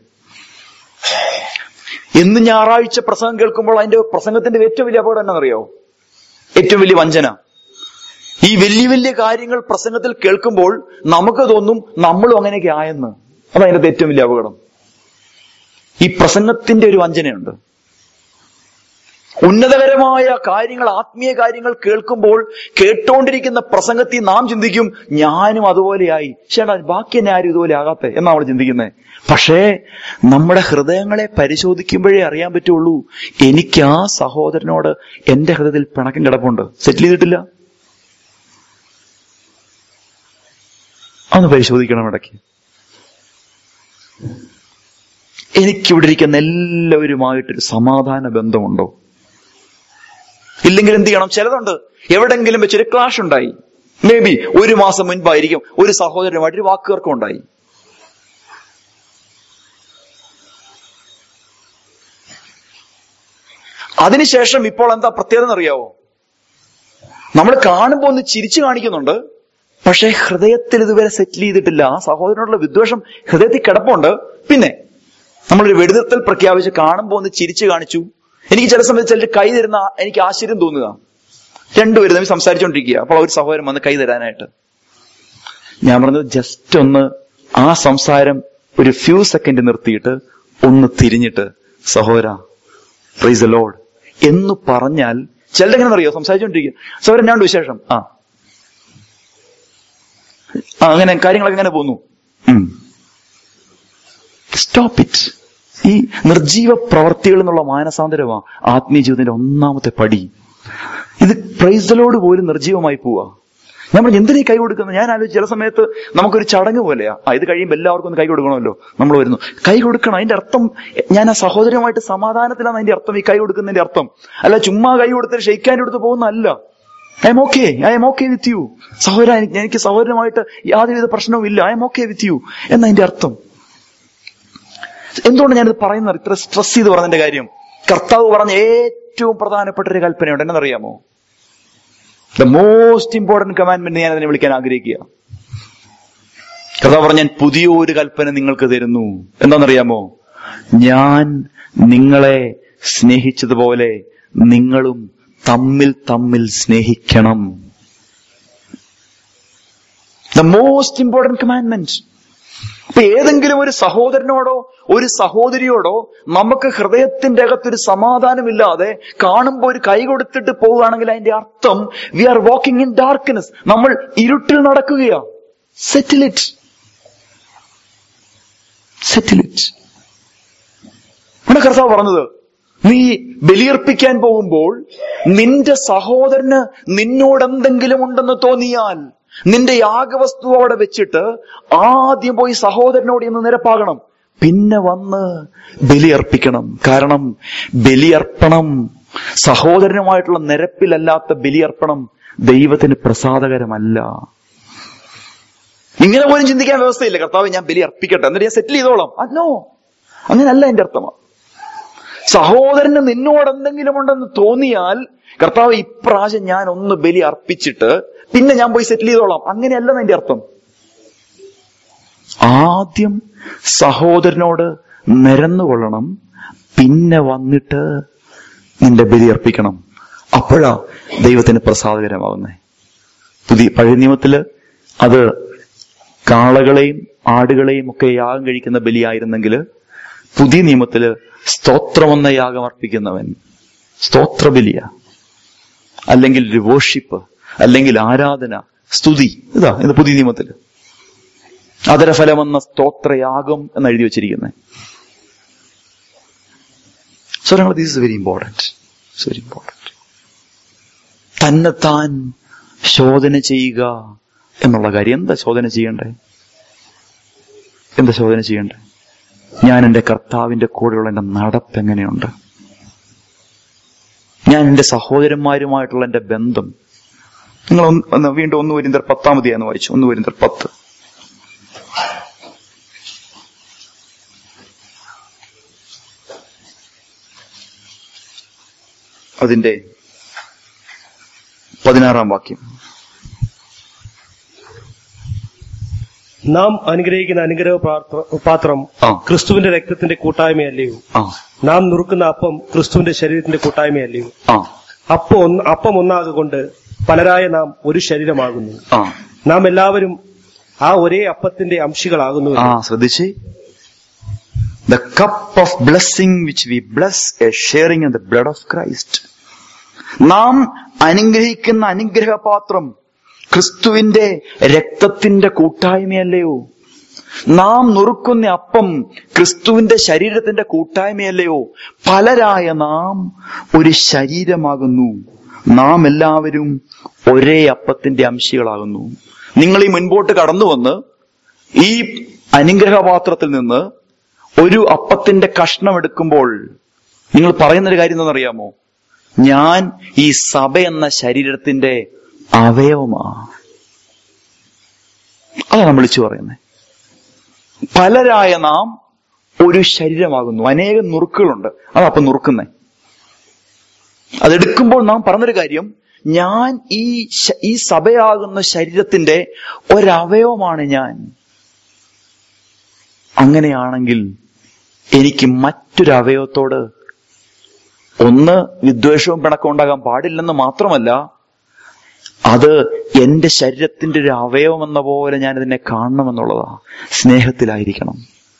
എന്ന് ഞായറാഴ്ച പ്രസംഗം കേൾക്കുമ്പോൾ അതിന്റെ പ്രസംഗത്തിന്റെ ഏറ്റവും വലിയ അപകടം എന്നറിയോ ഏറ്റവും വലിയ വഞ്ചന ഈ വലിയ വലിയ കാര്യങ്ങൾ പ്രസംഗത്തിൽ കേൾക്കുമ്പോൾ നമുക്ക് തോന്നും നമ്മളും അങ്ങനെയൊക്കെ ആയെന്ന് അതതിന്റെ ഏറ്റവും വലിയ അപകടം ഈ പ്രസംഗത്തിന്റെ ഒരു വഞ്ചനയുണ്ട് ഉന്നതകരമായ കാര്യങ്ങൾ ആത്മീയ കാര്യങ്ങൾ കേൾക്കുമ്പോൾ കേട്ടോണ്ടിരിക്കുന്ന പ്രസംഗത്തിൽ നാം ചിന്തിക്കും ഞാനും അതുപോലെയായി ചേട്ടാ ബാക്കി എന്നെ ആരും ഇതുപോലെ ആകാത്തെ എന്നാ നമ്മൾ ചിന്തിക്കുന്നത് പക്ഷേ നമ്മുടെ ഹൃദയങ്ങളെ പരിശോധിക്കുമ്പോഴേ അറിയാൻ പറ്റുള്ളൂ എനിക്ക് ആ സഹോദരനോട് എന്റെ ഹൃദയത്തിൽ പിണക്കം കിടപ്പുണ്ട് സെറ്റിൽ ചെയ്തിട്ടില്ല അന്ന് പരിശോധിക്കണം ഇടയ്ക്ക് എനിക്കിവിടെ ഇരിക്കുന്ന എല്ലാവരുമായിട്ടൊരു സമാധാന ബന്ധമുണ്ടോ ഇല്ലെങ്കിൽ എന്ത് ചെയ്യണം ചിലതുണ്ട് എവിടെങ്കിലും വെച്ചൊരു ക്ലാഷ് ഉണ്ടായി മേ ബി ഒരു മാസം മുൻപായിരിക്കും ഒരു സഹോദരനുമായിട്ട് ഒരു വാക്കുകർക്കം ഉണ്ടായി അതിനുശേഷം ഇപ്പോൾ എന്താ പ്രത്യേകത എന്നറിയാവോ നമ്മൾ കാണുമ്പോൾ ഒന്ന് ചിരിച്ചു കാണിക്കുന്നുണ്ട് പക്ഷേ ഹൃദയത്തിൽ ഇതുവരെ സെറ്റിൽ ചെയ്തിട്ടില്ല ആ സഹോദരനോടുള്ള വിദ്വേഷം ഹൃദയത്തിൽ കിടപ്പുണ്ട് പിന്നെ നമ്മളൊരു വെടിനിർത്തൽ പ്രഖ്യാപിച്ച് കാണുമ്പോൾ ഒന്ന് ചിരിച്ചു കാണിച്ചു എനിക്ക് ചില സമയത്ത് ചിലർ കൈ തരുന്ന എനിക്ക് ആശ്ചര്യം തോന്നുക രണ്ടുപേരും തമ്മിൽ സംസാരിച്ചുകൊണ്ടിരിക്കുക അപ്പോൾ ഒരു സഹോദരൻ വന്ന് കൈ തരാനായിട്ട് ഞാൻ പറഞ്ഞത് ജസ്റ്റ് ഒന്ന് ആ സംസാരം ഒരു ഫ്യൂ സെക്കൻഡ് നിർത്തിയിട്ട് ഒന്ന് തിരിഞ്ഞിട്ട് സഹോദര പ്രൈസ് ലോഡ് എന്ന് പറഞ്ഞാൽ ചിലരുടെ എങ്ങനെ അറിയോ സംസാരിച്ചുകൊണ്ടിരിക്കുക സഹോദരൻ ഞാൻ വിശേഷം ആ ആ അങ്ങനെ കാര്യങ്ങളൊക്കെ എങ്ങനെ പോന്നു സ്റ്റോപ്പ് ഇറ്റ് ഈ നിർജീവ പ്രവർത്തികൾ എന്നുള്ള മാനസാന്തരമാ ആത്മീയ ജീവിതത്തിന്റെ ഒന്നാമത്തെ പടി ഇത് പ്രൈസലോട് പോലും നിർജീവമായി പോവാ നമ്മൾ എന്തിനീ കൈ കൊടുക്കുന്നത് ഞാൻ ആലോചിച്ച് ചില സമയത്ത് നമുക്കൊരു ചടങ്ങ് പോലെയാ ആ ഇത് കഴിയുമ്പോൾ എല്ലാവർക്കും ഒന്ന് കൈ കൊടുക്കണമല്ലോ നമ്മൾ വരുന്നു കൈ കൊടുക്കണം അതിന്റെ അർത്ഥം ഞാൻ ആ സഹോദരമായിട്ട് സമാധാനത്തിലാണ് അതിന്റെ അർത്ഥം ഈ കൈ കൊടുക്കുന്നതിന്റെ അർത്ഥം അല്ല ചുമ്മാ കൈ കൊടുത്തിട്ട് ഷെയ്ക്കാൻ എടുത്ത് പോകുന്നതല്ല I'm okay I'm okay with you സഹോദര എനിക്ക് എനിക്ക് സഹോദരമായിട്ട് യാതൊരുവിധ പ്രശ്നവും ഇല്ല I'm okay with you എന്നതിന്റെ അർത്ഥം എന്തുകൊണ്ട് ഞാനിത് പറയുന്നത് ഇത്ര സ്ട്രെസ് ചെയ്ത് പറഞ്ഞതിന്റെ കാര്യം കർത്താവ് പറഞ്ഞ ഏറ്റവും പ്രധാനപ്പെട്ട ഒരു കൽപ്പനയുണ്ട് എന്നറിയാമോ ദ മോസ്റ്റ് ഇമ്പോർട്ടന്റ് കമാൻഡ്മെന്റ് ഞാൻ അതിനെ വിളിക്കാൻ ആഗ്രഹിക്കുക കർത്താവ് പറഞ്ഞ ഞാൻ പുതിയൊരു കൽപ്പന നിങ്ങൾക്ക് തരുന്നു എന്താണെന്നറിയാമോ ഞാൻ നിങ്ങളെ സ്നേഹിച്ചതുപോലെ നിങ്ങളും തമ്മിൽ തമ്മിൽ സ്നേഹിക്കണം ദ മോസ്റ്റ് ഇമ്പോർട്ടന്റ് കമാൻഡ്മെന്റ് അപ്പൊ ഏതെങ്കിലും ഒരു സഹോദരനോടോ ഒരു സഹോദരിയോടോ നമുക്ക് ഹൃദയത്തിന്റെ അകത്തൊരു സമാധാനമില്ലാതെ കാണുമ്പോൾ ഒരു കൈ കൊടുത്തിട്ട് പോവുകയാണെങ്കിൽ അതിന്റെ അർത്ഥം we are walking in darkness നമ്മൾ ഇരുട്ടിൽ നടക്കുകയാ സെറ്റിൽ ഇറ്റ് സെറ്റിൽ ഇറ്റ് ഇവിടെ കർത്താവ് പറഞ്ഞത് നീ ബലിയർപ്പിക്കാൻ പോകുമ്പോൾ നിന്റെ സഹോദരന് നിന്നോട് എന്തെങ്കിലും ഉണ്ടെന്ന് തോന്നിയാൽ നിന്റെ യാഗവസ്തു അവിടെ വെച്ചിട്ട് ആദ്യം പോയി സഹോദരനോട് ഇന്ന് നിരപ്പാകണം പിന്നെ വന്ന് ബലിയർപ്പിക്കണം കാരണം ബലിയർപ്പണം സഹോദരനുമായിട്ടുള്ള നിരപ്പിലല്ലാത്ത ബലിയർപ്പണം ദൈവത്തിന് പ്രസാദകരമല്ല ഇങ്ങനെ പോലും ചിന്തിക്കാൻ വ്യവസ്ഥയില്ല കർത്താവ് ഞാൻ ബലി അർപ്പിക്കട്ടെ എന്നിട്ട് ഞാൻ സെറ്റിൽ ചെയ്തോളാം അന്നോ അങ്ങനല്ല എന്റെ അർത്ഥമാ സഹോദരന് നിന്നോട് എന്തെങ്കിലും ഉണ്ടെന്ന് തോന്നിയാൽ കർത്താവ് ഇപ്രാവശ്യം ഞാൻ ഒന്ന് ബലി അർപ്പിച്ചിട്ട് പിന്നെ ഞാൻ പോയി സെറ്റിൽ ചെയ്തോളാം അങ്ങനെയല്ലെന്ന് എന്റെ അർത്ഥം ആദ്യം സഹോദരനോട് നിരന്നുകൊള്ളണം പിന്നെ വന്നിട്ട് നിന്റെ ബലി അർപ്പിക്കണം അപ്പോഴാ ദൈവത്തിന് പ്രസാദകരമാകുന്നേ പുതിയ പഴയ നിയമത്തില് അത് കാളകളെയും ആടുകളെയും ഒക്കെ യാഗം കഴിക്കുന്ന ബലിയായിരുന്നെങ്കിൽ പുതിയ നിയമത്തില് സ്തോത്രമെന്ന യാഗം അർപ്പിക്കുന്നവൻ സ്തോത്രബലിയ അല്ലെങ്കിൽ ഒരു വോഷിപ്പ് അല്ലെങ്കിൽ ആരാധന സ്തുതി ഇതാ ഇത് പുതിയ നിയമത്തില് അതരഫലമെന്ന സ്തോത്രയാഗം എന്ന് എഴുതി വെച്ചിരിക്കുന്നത് സോ ഞങ്ങൾ this is very important it's very important തന്നെത്താൻ ശോധന ചെയ്യുക എന്നുള്ള കാര്യം എന്താ ശോധന ചെയ്യണ്ടേ എന്താ ശോധന ചെയ്യണ്ടേ ഞാൻ എൻ്റെ കർത്താവിന്റെ കൂടെയുള്ള എൻ്റെ നടപ്പ് എങ്ങനെയുണ്ട് ഞാൻ എൻ്റെ സഹോദരന്മാരുമായിട്ടുള്ള എൻ്റെ ബന്ധം നിങ്ങൾ ഒന്ന് ഒന്ന് വീണ്ടും ഒന്ന് വരിന്തർ പത്താമതിയാന്ന് വായിച്ചു ഒന്ന് വരിന്തർ പത്ത് അതിന്റെ പതിനാറാം വാക്യം നാം അനുഗ്രഹിക്കുന്ന അനുഗ്രഹ പാത്ര- പാത്രം ആ. ക്രിസ്തുവിന്റെ രക്തത്തിന്റെ കൂട്ടായ്മയല്ലയോ ആ നാം നുറുക്കുന്ന അപ്പം ക്രിസ്തുവിന്റെ ശരീരത്തിന്റെ കൂട്ടായ്മയല്ലയോ ആ അപ്പം ഒന്ന് അപ്പം ഒന്നാകൊണ്ട് പലരായ നാം ഒരു ശരീരമാകുന്നു ആ നാം എല്ലാവരും ആ ഒരേ അപ്പത്തിന്റെ അംശികളാകുന്നു ആ ശ്രദ്ധിച്ച് the cup of blessing which we bless a sharing in the blood of Christ നാം അനുഗ്രഹിക്കുന്ന അനുഗ്രഹപാത്രം ക്രിസ്തുവിന്റെ രക്തത്തിന്റെ കൂട്ടായ്മയല്ലയോ നാം നുറുക്കുന്ന അപ്പം ക്രിസ്തുവിന്റെ ശരീരത്തിന്റെ കൂട്ടായ്മയല്ലയോ പലരായ നാം ഒരു ശരീരമാകുന്നു നാം എല്ലാവരും ഒരേ അപ്പത്തിന്റെ അംശികളാകുന്നു നിങ്ങൾ ഈ മുൻപോട്ട് കടന്നു വന്ന് ഈ അനുഗ്രഹപാത്രത്തിൽ നിന്ന് ഒരു അപ്പത്തിന്റെ കഷ്ണം എടുക്കുമ്പോൾ നിങ്ങൾ പറയുന്നൊരു കാര്യം എന്താണെന്നറിയാമോ ഞാൻ ഈ സഭ എന്ന ശരീരത്തിന്റെ അവയവമാ അതാണ് നമ്മൾ വിളിച്ചു പറയുന്നത് പലരായ നാം ഒരു ശരീരമാകുന്നു അനേകം നുറുക്കുകളുണ്ട് അതപ്പം നുറുക്കുന്നേ അതെടുക്കുമ്പോൾ നാം പറഞ്ഞൊരു കാര്യം ഞാൻ ഈ ശ- ഈ സഭയാകുന്ന ശരീരത്തിന്റെ ഒരവയവമാണ് ഞാൻ അങ്ങനെയാണെങ്കിൽ എനിക്ക് മറ്റൊരു അവയവത്തോട് ഒന്ന് വിദ്വേഷവും പിണക്കവും ഉണ്ടാകാൻ പാടില്ലെന്ന് മാത്രമല്ല അത് എന്റെ ശരീരത്തിന്റെ ഒരു അവയവം എന്ന പോലെ ഞാൻ ഇതിനെ കാണണമെന്നുള്ളതാ സ്നേഹത്തിലായിരിക്കണം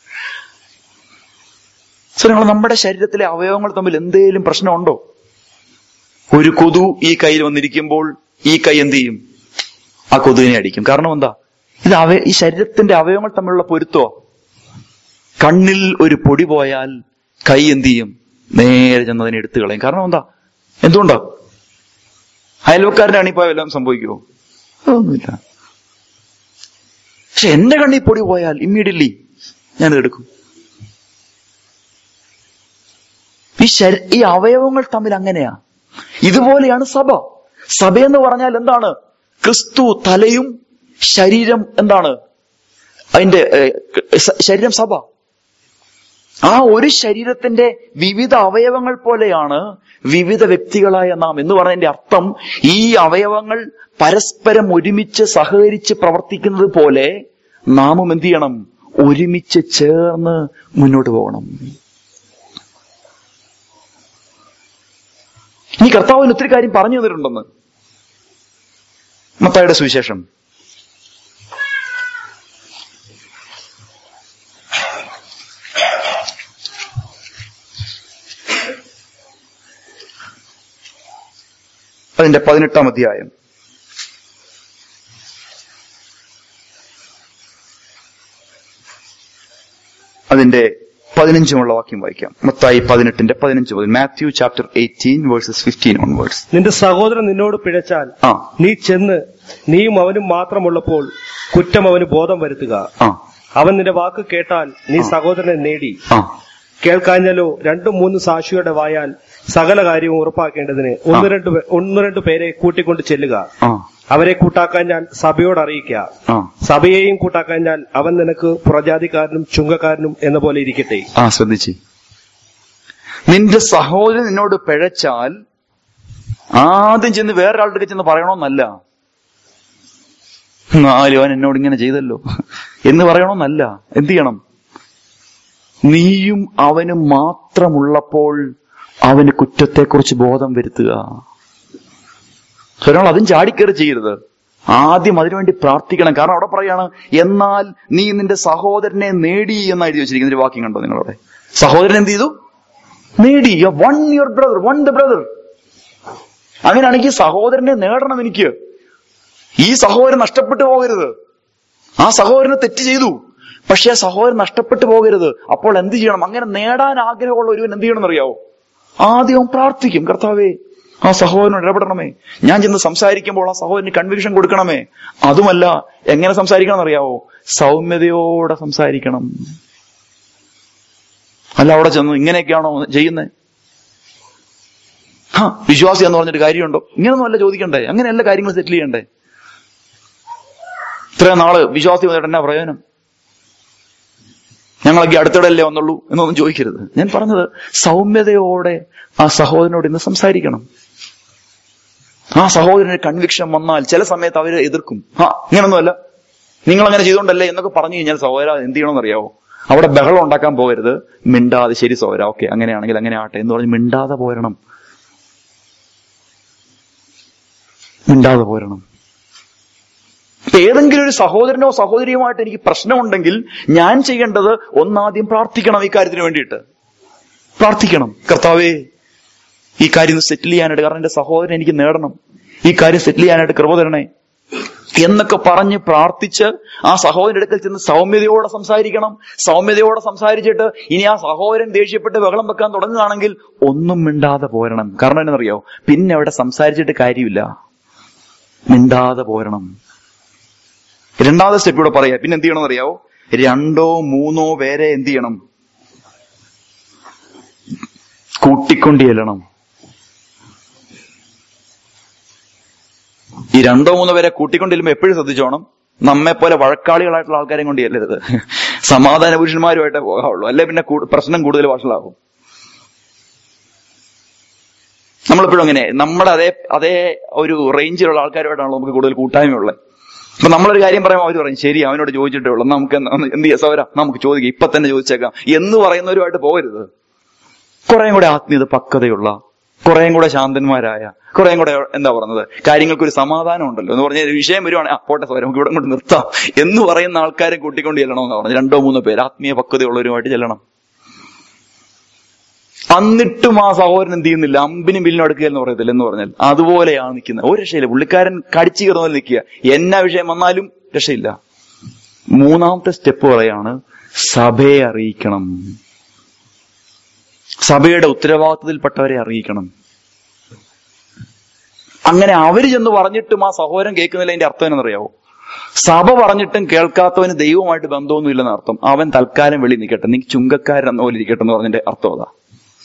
സോ നിങ്ങൾ നമ്മുടെ ശരീരത്തിലെ അവയവങ്ങൾ തമ്മിൽ എന്തേലും പ്രശ്നമുണ്ടോ ഒരു കൊതു ഈ കയ്യിൽ വന്നിരിക്കുമ്പോൾ ഈ കൈ എന്ത് ചെയ്യും ആ കൊതുകിനെ അടിക്കും കാരണം എന്താ ഇത് അവ ഈ ശരീരത്തിന്റെ അവയവങ്ങൾ തമ്മിലുള്ള പൊരുത്തോ കണ്ണിൽ ഒരു പൊടി പോയാൽ കൈ എന്ത് ചെയ്യും നേരെ ചെന്നതിനെ എടുത്തു കളയും കാരണം എന്താ എന്തുകൊണ്ടാ അയൽവക്കാരന്റെ അണിപ്പോയ വല്ലതും സംഭവിക്കുമോ അതൊന്നുമില്ല പക്ഷെ എന്റെ കണ്ണിൽ പൊടി പോയാൽ ഇമ്മീഡിയറ്റ്ലി ഞാനത് എടുക്കും ഈ ശരീ ഈ അവയവങ്ങൾ തമ്മിൽ അങ്ങനെയാ ഇതുപോലെയാണ് സഭ സഭ എന്ന് പറഞ്ഞാൽ എന്താണ് ക്രിസ്തു തലയും ശരീരം എന്താണ് അതിന്റെ ഏഹ്, സ- ശരീരം സഭ ആ ഒരു ശരീരത്തിന്റെ വിവിധ അവയവങ്ങൾ പോലെയാണ് വിവിധ വ്യക്തികളായ നാം എന്ന് പറയുന്നതിന്റെ അർത്ഥം ഈ അവയവങ്ങൾ പരസ്പരം ഒരുമിച്ച് സഹകരിച്ച് പ്രവർത്തിക്കുന്നത് പോലെ നാമും എന്ത് ചെയ്യണം ഒരുമിച്ച് ചേർന്ന് മുന്നോട്ട് പോകണം ഈ കർത്താവിന് ഒത്തിരി കാര്യം പറഞ്ഞു തന്നിട്ടുണ്ടെന്ന് മത്തായുടെ സുവിശേഷം അതിന്റെ പതിനെട്ടാം അധ്യായം അതിന്റെ പതിനഞ്ചുമുള്ള വാക്യം വായിക്കാം മത്തായി പതിനെട്ടിന്റെ പതിനഞ്ച് മുതൽ Matthew chapter eighteen verses fifteen on verse നിന്റെ സഹോദരൻ നിന്നോട് പിഴച്ചാൽ ആ നീ ചെന്ന് നീയും അവനും മാത്രമുള്ളപ്പോൾ കുറ്റം അവന് ബോധം വരുത്തുക ആ അവൻ നിന്റെ വാക്ക് കേട്ടാൽ നീ സഹോദരനെ നേടി ആ കേൾക്കാഞ്ഞാലോ രണ്ടും മൂന്ന് സാക്ഷിയുടെ വായാൽ സകല കാര്യവും ഉറപ്പാക്കേണ്ടതിന് ഒന്ന് രണ്ട് പേ- ഒന്ന് രണ്ട് പേരെ കൂട്ടിക്കൊണ്ട് ചെല്ലുക ആ അവരെ കൂട്ടാക്കാഞ്ഞാൽ സഭയോട് അറിയിക്കുക ആ സഭയെയും കൂട്ടാക്കാഞ്ഞാൽ അവൻ നിനക്ക് പുറജാതിക്കാരനും ചുങ്കക്കാരനും എന്ന പോലെ ഇരിക്കട്ടെ ആ ശ്രദ്ധിച്ച് നിന്റെ സഹോദരൻ നിന്നോട് പിഴച്ചാൽ ആദ്യം ചെന്ന് വേറൊരാളുടെ അടുക്കൽ ചെന്ന് പറയണമെന്നല്ല നാലും അവൻ എന്നോട് ഇങ്ങനെ ചെയ്തല്ലോ എന്ന് പറയണമെന്നല്ല എന്ത് ചെയ്യണം നീയും അവനും മാത്രമുള്ളപ്പോൾ അവന് കുറ്റത്തെക്കുറിച്ച് ബോധം വരുത്തുക ഒരാൾ അതും ചാടിക്കയറി ചെയ്യരുത് ആദ്യം അതിനുവേണ്ടി പ്രാർത്ഥിക്കണം കാരണം അവിടെ പറയാണ് എന്നാൽ നീ നിന്റെ സഹോദരനെ നേടി എന്ന് എഴുതി വെച്ചിരിക്കുന്ന ഒരു വാക്യം കണ്ടോ നിങ്ങളവിടെ സഹോദരൻ എന്ത് ചെയ്തു നേടി won your brother won the brother അങ്ങനെയാണെങ്കിൽ സഹോദരനെ നേടണം എനിക്ക് ഈ സഹോദരൻ നഷ്ടപ്പെട്ടു പോകരുത് ആ സഹോദരന് തെറ്റ് ചെയ്തു പക്ഷെ ആ സഹോദരൻ നഷ്ടപ്പെട്ടു പോകരുത് അപ്പോൾ എന്ത് ചെയ്യണം അങ്ങനെ നേടാൻ ആഗ്രഹമുള്ള ഒരുവൻ എന്ത് ചെയ്യണം എന്നറിയാവോ ആദ്യം അവൻ പ്രാർത്ഥിക്കും കർത്താവേ ആ സഹോദരനോട് ഇടപെടണമേ ഞാൻ ചെന്ന് സംസാരിക്കുമ്പോൾ ആ സഹോദരന് കൺവിക്ഷൻ കൊടുക്കണമേ അതുമല്ല എങ്ങനെ സംസാരിക്കണം എന്നറിയാവോ സൗമ്യതയോടെ സംസാരിക്കണം അല്ല അവിടെ ചെന്ന് ഇങ്ങനെയൊക്കെയാണോ ചെയ്യുന്നത് ആ വിശ്വാസി എന്ന് പറഞ്ഞിട്ട് കാര്യമുണ്ടോ ഇങ്ങനൊന്നും അല്ല ചോദിക്കണ്ടേ അങ്ങനെയല്ല കാര്യങ്ങൾ സെറ്റിൽ ചെയ്യണ്ടേ ഇത്രയും നാള് വിശ്വാസി വന്നിട്ട് എന്നാ പ്രയോജനം ഞങ്ങളൊക്കെ അടുത്തിടല്ലേ വന്നുള്ളൂ എന്നൊന്നും ചോദിക്കരുത് ഞാൻ പറഞ്ഞത് സൗമ്യതയോടെ ആ സഹോദരനോട് ഇന്ന് സംസാരിക്കണം ആ സഹോദരന് കൺവിക്ഷൻ വന്നാൽ ചില സമയത്ത് അവര് എതിർക്കും ആ ഇങ്ങനൊന്നുമല്ല നിങ്ങൾ അങ്ങനെ ചെയ്തുകൊണ്ടല്ലേ എന്നൊക്കെ പറഞ്ഞു കഴിഞ്ഞാൽ സഹോദര എന്ത് ചെയ്യണമെന്ന് അറിയാവോ അവിടെ ബഹളം ഉണ്ടാക്കാൻ പോകരുത് മിണ്ടാതെ ശരി സഹോദര ഓക്കെ അങ്ങനെയാണെങ്കിൽ അങ്ങനെ ആട്ടെ എന്ന് പറഞ്ഞ് മിണ്ടാതെ പോരണം മിണ്ടാതെ പോരണം ഇപ്പൊ ഏതെങ്കിലും ഒരു സഹോദരനോ സഹോദരിയുമായിട്ട് എനിക്ക് പ്രശ്നമുണ്ടെങ്കിൽ ഞാൻ ചെയ്യേണ്ടത് ഒന്നാദ്യം പ്രാർത്ഥിക്കണം ഈ കാര്യത്തിന് വേണ്ടിയിട്ട് പ്രാർത്ഥിക്കണം കർത്താവേ ഈ കാര്യം സെറ്റിൽ ചെയ്യാനായിട്ട് കാരണം എന്റെ സഹോദരൻ എനിക്ക് നേടണം ഈ കാര്യം സെറ്റിൽ ചെയ്യാനായിട്ട് കൃപ തരണേ എന്നൊക്കെ പറഞ്ഞ് പ്രാർത്ഥിച്ച് ആ സഹോദരന്റെ അടുക്കൽ ചെന്ന് സൗമ്യതയോടെ സംസാരിക്കണം സൗമ്യതയോടെ സംസാരിച്ചിട്ട് ഇനി ആ സഹോദരൻ ദേഷ്യപ്പെട്ട് ബഹളം വെക്കാൻ തുടങ്ങുകയാണെങ്കിൽ ഒന്നും മിണ്ടാതെ പോരണം കാരണം എന്നറിയോ പിന്നെ അവിടെ സംസാരിച്ചിട്ട് കാര്യമില്ല മിണ്ടാതെ പോരണം രണ്ടാമത്തെ സ്റ്റെപ്പ് ഇവിടെ പറയാ പിന്നെ എന്ത് ചെയ്യണം അറിയാവോ രണ്ടോ മൂന്നോ പേരെ എന്ത് ചെയ്യണം കൂട്ടിക്കൊണ്ട് ചെല്ലണം ഈ രണ്ടോ മൂന്നോ പേരെ കൂട്ടിക്കൊണ്ട് ചെല്ലുമ്പോ എപ്പോഴും ശ്രദ്ധിച്ചോണം നമ്മെ പോലെ വഴക്കാളികളായിട്ടുള്ള ആൾക്കാരെ കൊണ്ട് ചെല്ലരുത് സമാധാന പുരുഷന്മാരുമായിട്ടേ പോകാവുള്ളൂ അല്ലെ പിന്നെ കൂ- പ്രശ്നം കൂടുതൽ വഷളാകും നമ്മളെപ്പോഴും അങ്ങനെ നമ്മുടെ അതേ അതേ ഒരു റേഞ്ചിലുള്ള ആൾക്കാരുമായിട്ടാണല്ലോ നമുക്ക് കൂടുതൽ കൂട്ടായ്മയുള്ളത് അപ്പൊ നമ്മളൊരു കാര്യം പറയുമ്പോൾ അവർ പറയും ശരി അവനോട് ചോദിച്ചിട്ടേ ഉള്ളൂ എന്നാ നമുക്ക് എന്നാ- എന്ത് ചെയ്യാം സൗര നമുക്ക് ചോദിക്കാം ഇപ്പൊ തന്നെ ചോദിച്ചേക്കാം എന്ന് പറയുന്നവരുമായിട്ട് പോകരുത് കുറേയും കൂടെ ആത്മീയത പക്വതയുള്ള കുറേയും കൂടെ ശാന്തന്മാരായ കുറേയും കൂടെ എന്താ പറയുന്നത് കാര്യങ്ങൾക്ക് ഒരു സമാധാനം ഉണ്ടല്ലോ എന്ന് പറഞ്ഞാൽ വിഷയം വരുവാണെങ്കിൽ ആ പോട്ടെ സൗര നമുക്ക് ഇവിടെ കൊണ്ട് നിർത്താം എന്ന് പറയുന്ന ആൾക്കാരെ കൂട്ടിക്കൊണ്ട് ചെല്ലണമെന്ന് പറഞ്ഞു രണ്ടോ മൂന്നോ പേര് ആത്മീയ പക്വതയുള്ളവരുമായിട്ട് ചെല്ലണം എന്നിട്ടും ആ സഹോദരൻ എന്ത് ചെയ്യുന്നില്ല അമ്പിനും ബില്ലിനും അടുക്കുക എന്ന് പറയത്തില്ല എന്ന് പറഞ്ഞാൽ അതുപോലെയാണ് നിൽക്കുന്നത് ഒരു രക്ഷയില്ല പുള്ളിക്കാരൻ കടിച്ചു കയറുന്ന പോലെ നിൽക്കുക എന്നാ വിഷയം വന്നാലും രക്ഷയില്ല മൂന്നാമത്തെ സ്റ്റെപ്പ് പറയാണ് സഭയെ അറിയിക്കണം സഭയുടെ ഉത്തരവാദിത്തത്തിൽപ്പെട്ടവരെ അറിയിക്കണം അങ്ങനെ അവര് ചെന്ന് പറഞ്ഞിട്ടും ആ സഹോദരൻ കേൾക്കുന്നില്ല അതിന്റെ അർത്ഥം എന്നറിയാവോ സഭ പറഞ്ഞിട്ടും കേൾക്കാത്തവന് ദൈവമായിട്ട് ബന്ധമൊന്നുമില്ലെന്ന് അർത്ഥം അവൻ തൽക്കാലം വെളി നിൽക്കട്ടെ നീ ചുങ്കക്കാരൻ എന്ന പോലെ ഇരിക്കട്ടെ എന്ന് പറഞ്ഞതിന്റെ അർത്ഥം അതാ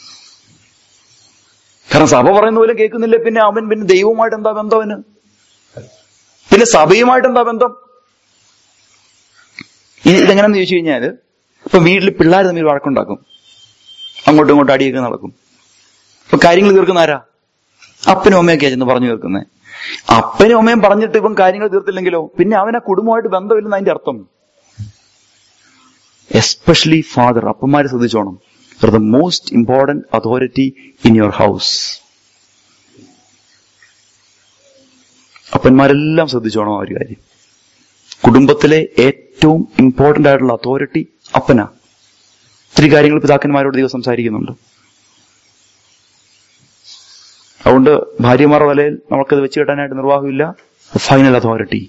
കാരണം സഭ പറയുന്ന പോലെ കേൾക്കുന്നില്ല പിന്നെ അവൻ പിന്നെ ദൈവവുമായിട്ട് എന്താ ബന്ധം അവന് പിന്നെ സഭയുമായിട്ട് എന്താ ബന്ധം ഇനി ഇതെങ്ങനെയാന്ന് ചോദിച്ചു കഴിഞ്ഞാല് ഇപ്പൊ വീട്ടിൽ പിള്ളേർ തമ്മിൽ വഴക്കുണ്ടാക്കും അങ്ങോട്ടും ഇങ്ങോട്ടും അടിയൊക്കെ നടക്കും ഇപ്പൊ കാര്യങ്ങൾ തീർക്കുന്ന ആരാ അപ്പനും അമ്മയൊക്കെയാ ചെന്ന് പറഞ്ഞു തീർക്കുന്നത് അപ്പനും അമ്മയും പറഞ്ഞിട്ട് ഇപ്പം കാര്യങ്ങൾ തീർത്തില്ലെങ്കിലോ പിന്നെ അവനെ കുടുംബമായിട്ട് ബന്ധമില്ലെന്ന് അതിന്റെ അർത്ഥം എസ്പെഷ്യലി ഫാദർ അപ്പന്മാര് ശ്രദ്ധിച്ചോണം you the most important authority in your house അപ്പന്മാരെല്ലാം ശ്രദ്ധിച്ചോണം ആ ഒരു കാര്യം കുടുംബത്തിലെ ഏറ്റവും ഇമ്പോർട്ടന്റ് ആയിട്ടുള്ള അതോറിറ്റി അപ്പനാ ഒത്തിരി കാര്യങ്ങൾ പിതാക്കന്മാരോട് ദൈവം സംസാരിക്കുന്നുണ്ട് അതുകൊണ്ട് ഭാര്യമാരുടെ തലയിൽ നമുക്കത് വെച്ച് കെട്ടാനായിട്ട് നിർവാഹമില്ല ഫൈനൽ അതോറിറ്റി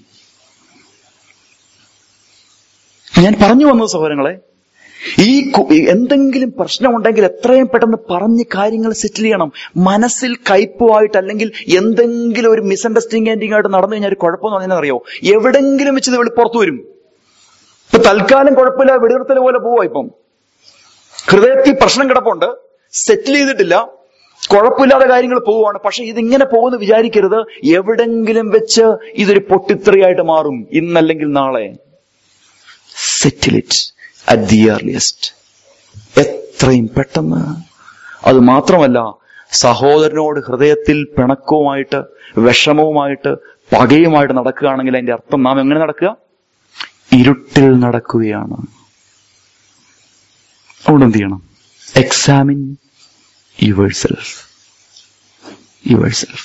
ഞാൻ പറഞ്ഞു വന്നത് സഹോദരങ്ങളെ ഈ കു- ഈ എന്തെങ്കിലും പ്രശ്നമുണ്ടെങ്കിൽ എത്രയും പെട്ടെന്ന് പറഞ്ഞ് കാര്യങ്ങൾ സെറ്റിൽ ചെയ്യണം മനസ്സിൽ കയ്പുമായിട്ട് അല്ലെങ്കിൽ എന്തെങ്കിലും ഒരു മിസ്അണ്ടർസ്റ്റാൻഡിംഗ് ആയിട്ട് നടന്നു കഴിഞ്ഞാൽ ഒരു കുഴപ്പമെന്ന് പറഞ്ഞാൽ അറിയോ എവിടെങ്കിലും വെച്ച് ഇത് വെളിപ്പുറത്ത് വരും ഇപ്പൊ തൽക്കാലം കുഴപ്പമില്ല വെടിനിർത്തൽ പോലെ പോവാ ഇപ്പം ഹൃദയത്തിൽ പ്രശ്നം കിടപ്പുണ്ട് സെറ്റിൽ ചെയ്തിട്ടില്ല കുഴപ്പമില്ലാത്ത കാര്യങ്ങൾ പോവുകയാണ് പക്ഷെ ഇതിങ്ങനെ പോകുന്നു വിചാരിക്കരുത് എവിടെങ്കിലും വെച്ച് ഇതൊരു പൊട്ടിത്തെറിയായിട്ട് മാറും ഇന്നല്ലെങ്കിൽ നാളെ settle it at the earliest എത്രയും പെട്ടെന്ന് അത് മാത്രമല്ല സഹോദരനോട് ഹൃദയത്തിൽ പിണക്കവുമായിട്ട് വിഷമവുമായിട്ട് പകയുമായിട്ട് നടക്കുകയാണെങ്കിൽ അതിന്റെ അർത്ഥം നാം എങ്ങനെ നടക്കുക ഇരുട്ടിൽ നടക്കുകയാണ് അതുകൊണ്ട് എന്ത് ചെയ്യണം examine yourself yourself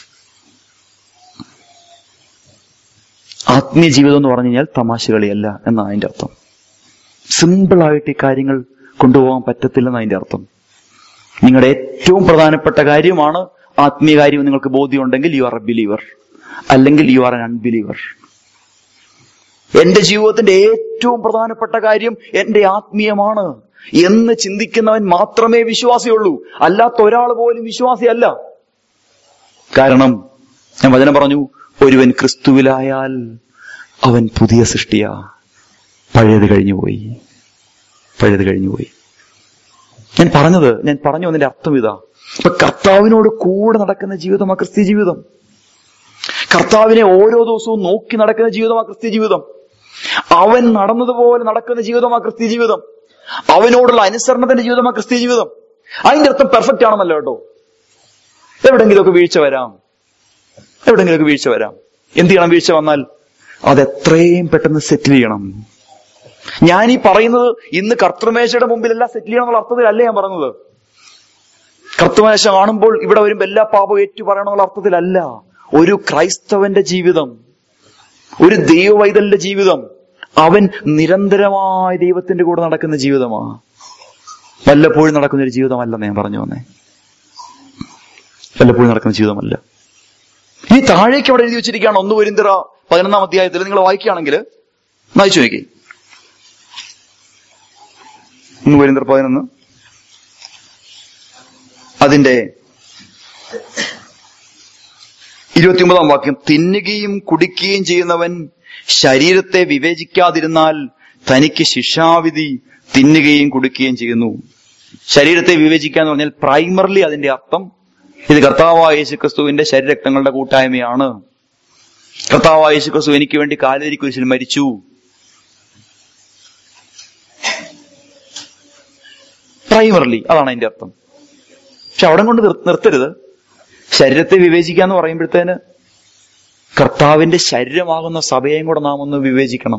ആത്മീയ ജീവിതം എന്ന് പറഞ്ഞു കഴിഞ്ഞാൽ തമാശ കളിയല്ല എന്നാണ് അതിന്റെ അർത്ഥം സിമ്പിളായിട്ട് ഈ കാര്യങ്ങൾ കൊണ്ടുപോകാൻ പറ്റത്തില്ലെന്ന് അതിന്റെ അർത്ഥം നിങ്ങളുടെ ഏറ്റവും പ്രധാനപ്പെട്ട കാര്യമാണ് ആത്മീയ കാര്യം നിങ്ങൾക്ക് ബോധ്യമുണ്ടെങ്കിൽ യു ആർ എ ബിലീവർ അല്ലെങ്കിൽ യു ആർ എൻ അൺബിലീവർ എന്റെ ജീവിതത്തിന്റെ ഏറ്റവും പ്രധാനപ്പെട്ട കാര്യം എന്റെ ആത്മീയമാണ് എന്ന് ചിന്തിക്കുന്നവൻ മാത്രമേ വിശ്വാസിയുള്ളൂ അല്ലാത്ത ഒരാൾ പോലും വിശ്വാസിയല്ല കാരണം ഞാൻ വചനം പറഞ്ഞു ഒരുവൻ ക്രിസ്തുവിലായാൽ അവൻ പുതിയ സൃഷ്ടിയാ പഴയത് കഴിഞ്ഞുപോയി പഴയത് കഴിഞ്ഞുപോയി ഞാൻ പറഞ്ഞത് ഞാൻ പറഞ്ഞു വന്നതിന്റെ അർത്ഥം ഇതാ ഇപ്പൊ കർത്താവിനോട് കൂടെ നടക്കുന്ന ജീവിതമാ ക്രിസ്ത്യ ജീവിതം കർത്താവിനെ ഓരോ ദിവസവും നോക്കി നടക്കുന്ന ജീവിതമാ ക്രിസ്ത്യ ജീവിതം അവൻ നടന്നതുപോലെ നടക്കുന്ന ജീവിതമാ ക്രിസ്ത്യ ജീവിതം അവനോടുള്ള അനുസരണത്തിന്റെ ജീവിതമാ ക്രിസ്ത്യ ജീവിതം അതിന്റെ അർത്ഥം പെർഫെക്റ്റ് ആണെന്നല്ല കേട്ടോ എവിടെങ്കിലുമൊക്കെ വീഴ്ച വരാം എവിടെങ്കിലുമൊക്കെ വീഴ്ച വരാം എന്ത് ചെയ്യണം വീഴ്ച വന്നാൽ അത് എത്രയും പെട്ടെന്ന് സെറ്റിൽ ചെയ്യണം ഞാൻ ഈ പറയുന്നത് ഇന്ന് കർത്തൃമേശയുടെ മുമ്പിലെല്ലാം സെറ്റിൽ ചെയ്യണം എന്നുള്ള അർത്ഥത്തിലല്ല ഞാൻ പറഞ്ഞത് കർത്തൃമേശ കാണുമ്പോൾ ഇവിടെ വരുമ്പോൾ എല്ലാ പാപവും ഏറ്റു പറയണമെന്നുള്ള അർത്ഥത്തിലല്ല ഒരു ക്രൈസ്തവന്റെ ജീവിതം ഒരു ദൈവവൈതലിന്റെ ജീവിതം അവൻ നിരന്തരമായ ദൈവത്തിന്റെ കൂടെ നടക്കുന്ന ജീവിതമാ വല്ലപ്പോഴും നടക്കുന്ന ഒരു ജീവിതമല്ലെന്ന് ഞാൻ പറഞ്ഞു വന്നേ വല്ലപ്പോഴും നടക്കുന്ന ജീവിതമല്ല ഈ താഴേക്ക് അവിടെ എഴുതി വെച്ചിരിക്കുകയാണ് ഒന്ന് വരിന്തറ പതിനൊന്നാം അധ്യായത്തിൽ നിങ്ങൾ വായിക്കുകയാണെങ്കിൽ നയിച്ചു നോക്കി ഒന്ന് വരിന്തറ പതിനൊന്ന് അതിന്റെ ഇരുപത്തിയൊമ്പതാം വാക്യം തിന്നുകയും കുടിക്കുകയും ചെയ്യുന്നവൻ ശരീരത്തെ വിവേചിക്കാതിരുന്നാൽ തനിക്ക് ശിക്ഷാവിധി തിന്നുകയും കുടിക്കുകയും ചെയ്യുന്നു ശരീരത്തെ വിവേചിക്കുക എന്ന് പറഞ്ഞാൽ പ്രൈമർലി അതിന്റെ അർത്ഥം ഇത് കർത്താവായ യേശുക്രിസ്തുവിന്റെ ശരീരരക്തങ്ങളുടെ കൂട്ടായ്മയാണ് കർത്താവായ യേശുക്രിസ്തു എനിക്ക് വേണ്ടി കാലേരി കുരിശിൽ മരിച്ചു പ്രൈമർലി അതാണ് അതിന്റെ അർത്ഥം പക്ഷെ അവിടെ കൊണ്ട് നിർ- നിർത്തരുത് ശരീരത്തെ വിവേചിക്കുക എന്ന് പറയുമ്പോഴത്തേന് കർത്താവിന്റെ ശരീരമാകുന്ന സഭയെയും കൂടെ നാം ഒന്ന് വിവേചിക്കണം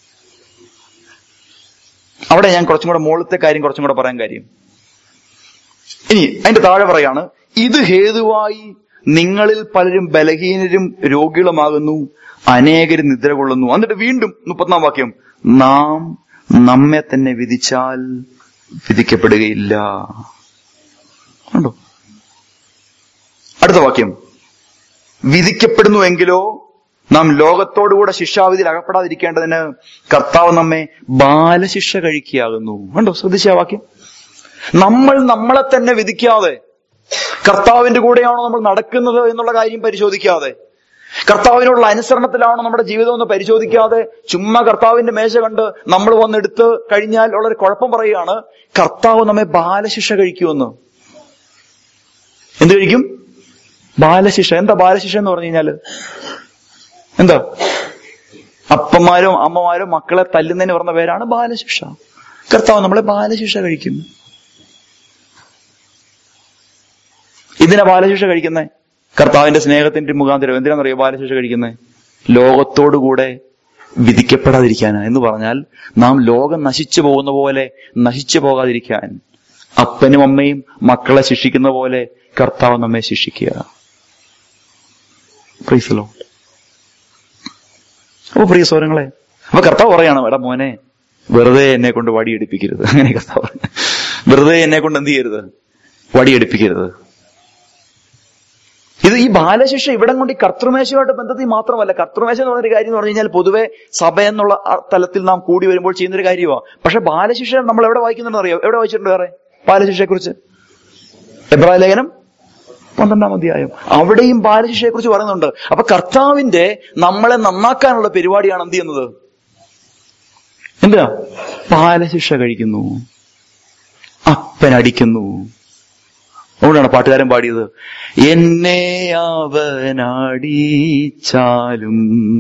അവിടെ ഞാൻ കുറച്ചും കൂടെ മുകളിലത്തെ കാര്യം കുറച്ചും കൂടെ പറയാൻ കാര്യം ഇനി അതിന്റെ താഴെ പറയാണ് ഇത് ഹേതുവായി നിങ്ങളിൽ പലരും ബലഹീനരും രോഗികളുമാകുന്നു അനേകരും നിദ്ര കൊള്ളുന്നു എന്നിട്ട് വീണ്ടും മുപ്പത്തിനാം വാക്യം നാം നമ്മെ തന്നെ വിധിച്ചാൽ വിധിക്കപ്പെടുകയില്ല കണ്ടോ അടുത്ത വാക്യം വിധിക്കപ്പെടുന്നുവെങ്കിലോ നാം ലോകത്തോടുകൂടെ ശിക്ഷാവിധിയിൽ അകപ്പെടാതിരിക്കേണ്ടതിന് കർത്താവ് നമ്മെ ബാലശിക്ഷ കഴിക്കുകയാകുന്നു കണ്ടോ ശ്രദ്ധിച്ച ആ വാക്യം നമ്മൾ നമ്മളെ തന്നെ വിധിക്കാതെ കർത്താവിന്റെ കൂടെയാണോ നമ്മൾ നടക്കുന്നത് എന്നുള്ള കാര്യം പരിശോധിക്കാതെ കർത്താവിനോടുള്ള അനുസരണത്തിലാണോ നമ്മുടെ ജീവിതം എന്ന് പരിശോധിക്കാതെ ചുമ്മാ കർത്താവിന്റെ മേശ കണ്ട് നമ്മൾ വന്നെടുത്ത് കഴിഞ്ഞാൽ ഉള്ളൊരു കുഴപ്പം പറയുകയാണ് കർത്താവ് നമ്മെ ബാലശിക്ഷ കഴിക്കുമെന്ന് എന്ത് കഴിക്കും ബാലശിക്ഷ എന്താ ബാലശിക്ഷ എന്ന് പറഞ്ഞു കഴിഞ്ഞാല് എന്താ അപ്പന്മാരും അമ്മമാരും മക്കളെ തല്ലുന്നതിന് പറഞ്ഞ പേരാണ് ബാലശിക്ഷ കർത്താവ് നമ്മളെ ബാലശിക്ഷ കഴിക്കും ഇതിനെ ബാലശിക്ഷ കഴിക്കുന്നേ കർത്താവിന്റെ സ്നേഹത്തിന്റെ മുഖാന്തരം എന്തിനാണെന്നറിയോ ബാലശിക്ഷ കഴിക്കുന്നേ ലോകത്തോടുകൂടെ വിധിക്കപ്പെടാതിരിക്കാനാ എന്ന് പറഞ്ഞാൽ നാം ലോകം നശിച്ചു പോകുന്ന പോലെ നശിച്ചു പോകാതിരിക്കാൻ അപ്പനും അമ്മയും മക്കളെ ശിക്ഷിക്കുന്ന പോലെ കർത്താവ് നമ്മെ ശിക്ഷിക്കുക പ്രീസലോ അപ്പൊ പ്രിയ സ്വരങ്ങളെ അപ്പൊ കർത്താവ് പറയാണ് എടാ മോനെ വെറുതെ എന്നെ കൊണ്ട് വടിയെടുപ്പിക്കരുത് അങ്ങനെ കർത്താവ് പറഞ്ഞു. വെറുതെ എന്നെ കൊണ്ട് എന്ത് ചെയ്യരുത് വടിയെടുപ്പിക്കരുത് ഇത് ഈ ബാലശിക്ഷ ഇവിടം കൊണ്ട് ഈ കർത്തൃമേശയുമായിട്ട് ബന്ധത്തിൽ മാത്രമല്ല കർത്തൃമേശ എന്ന് പറഞ്ഞൊരു കാര്യം എന്ന് പറഞ്ഞു കഴിഞ്ഞാൽ പൊതുവെ സഭ എന്നുള്ള ആ തലത്തിൽ നാം കൂടി വരുമ്പോൾ ചെയ്യുന്ന ഒരു കാര്യമാണ് പക്ഷെ ബാലശിക്ഷ നമ്മൾ എവിടെ വായിക്കുന്നുണ്ടെന്ന് അറിയോ എവിടെ വായിച്ചിട്ടുണ്ട് വേറെ ബാലശിക്ഷയെ കുറിച്ച് എബ്രായ ലേഖനം പന്ത്രണ്ടാം അധ്യായം അവിടെയും ബാലശിക്ഷയെ കുറിച്ച് പറയുന്നുണ്ട് അപ്പൊ കർത്താവിന്റെ നമ്മളെ നന്നാക്കാനുള്ള പരിപാടിയാണ് എന്ത് ചെയ്യുന്നത് എന്താ ബാലശിക്ഷ കഴിക്കുന്നു അപ്പനടിക്കുന്നു അതുകൊണ്ടാണ് പാട്ടുകാരൻ പാടിയത് എന്നെ അവനടിച്ചാലും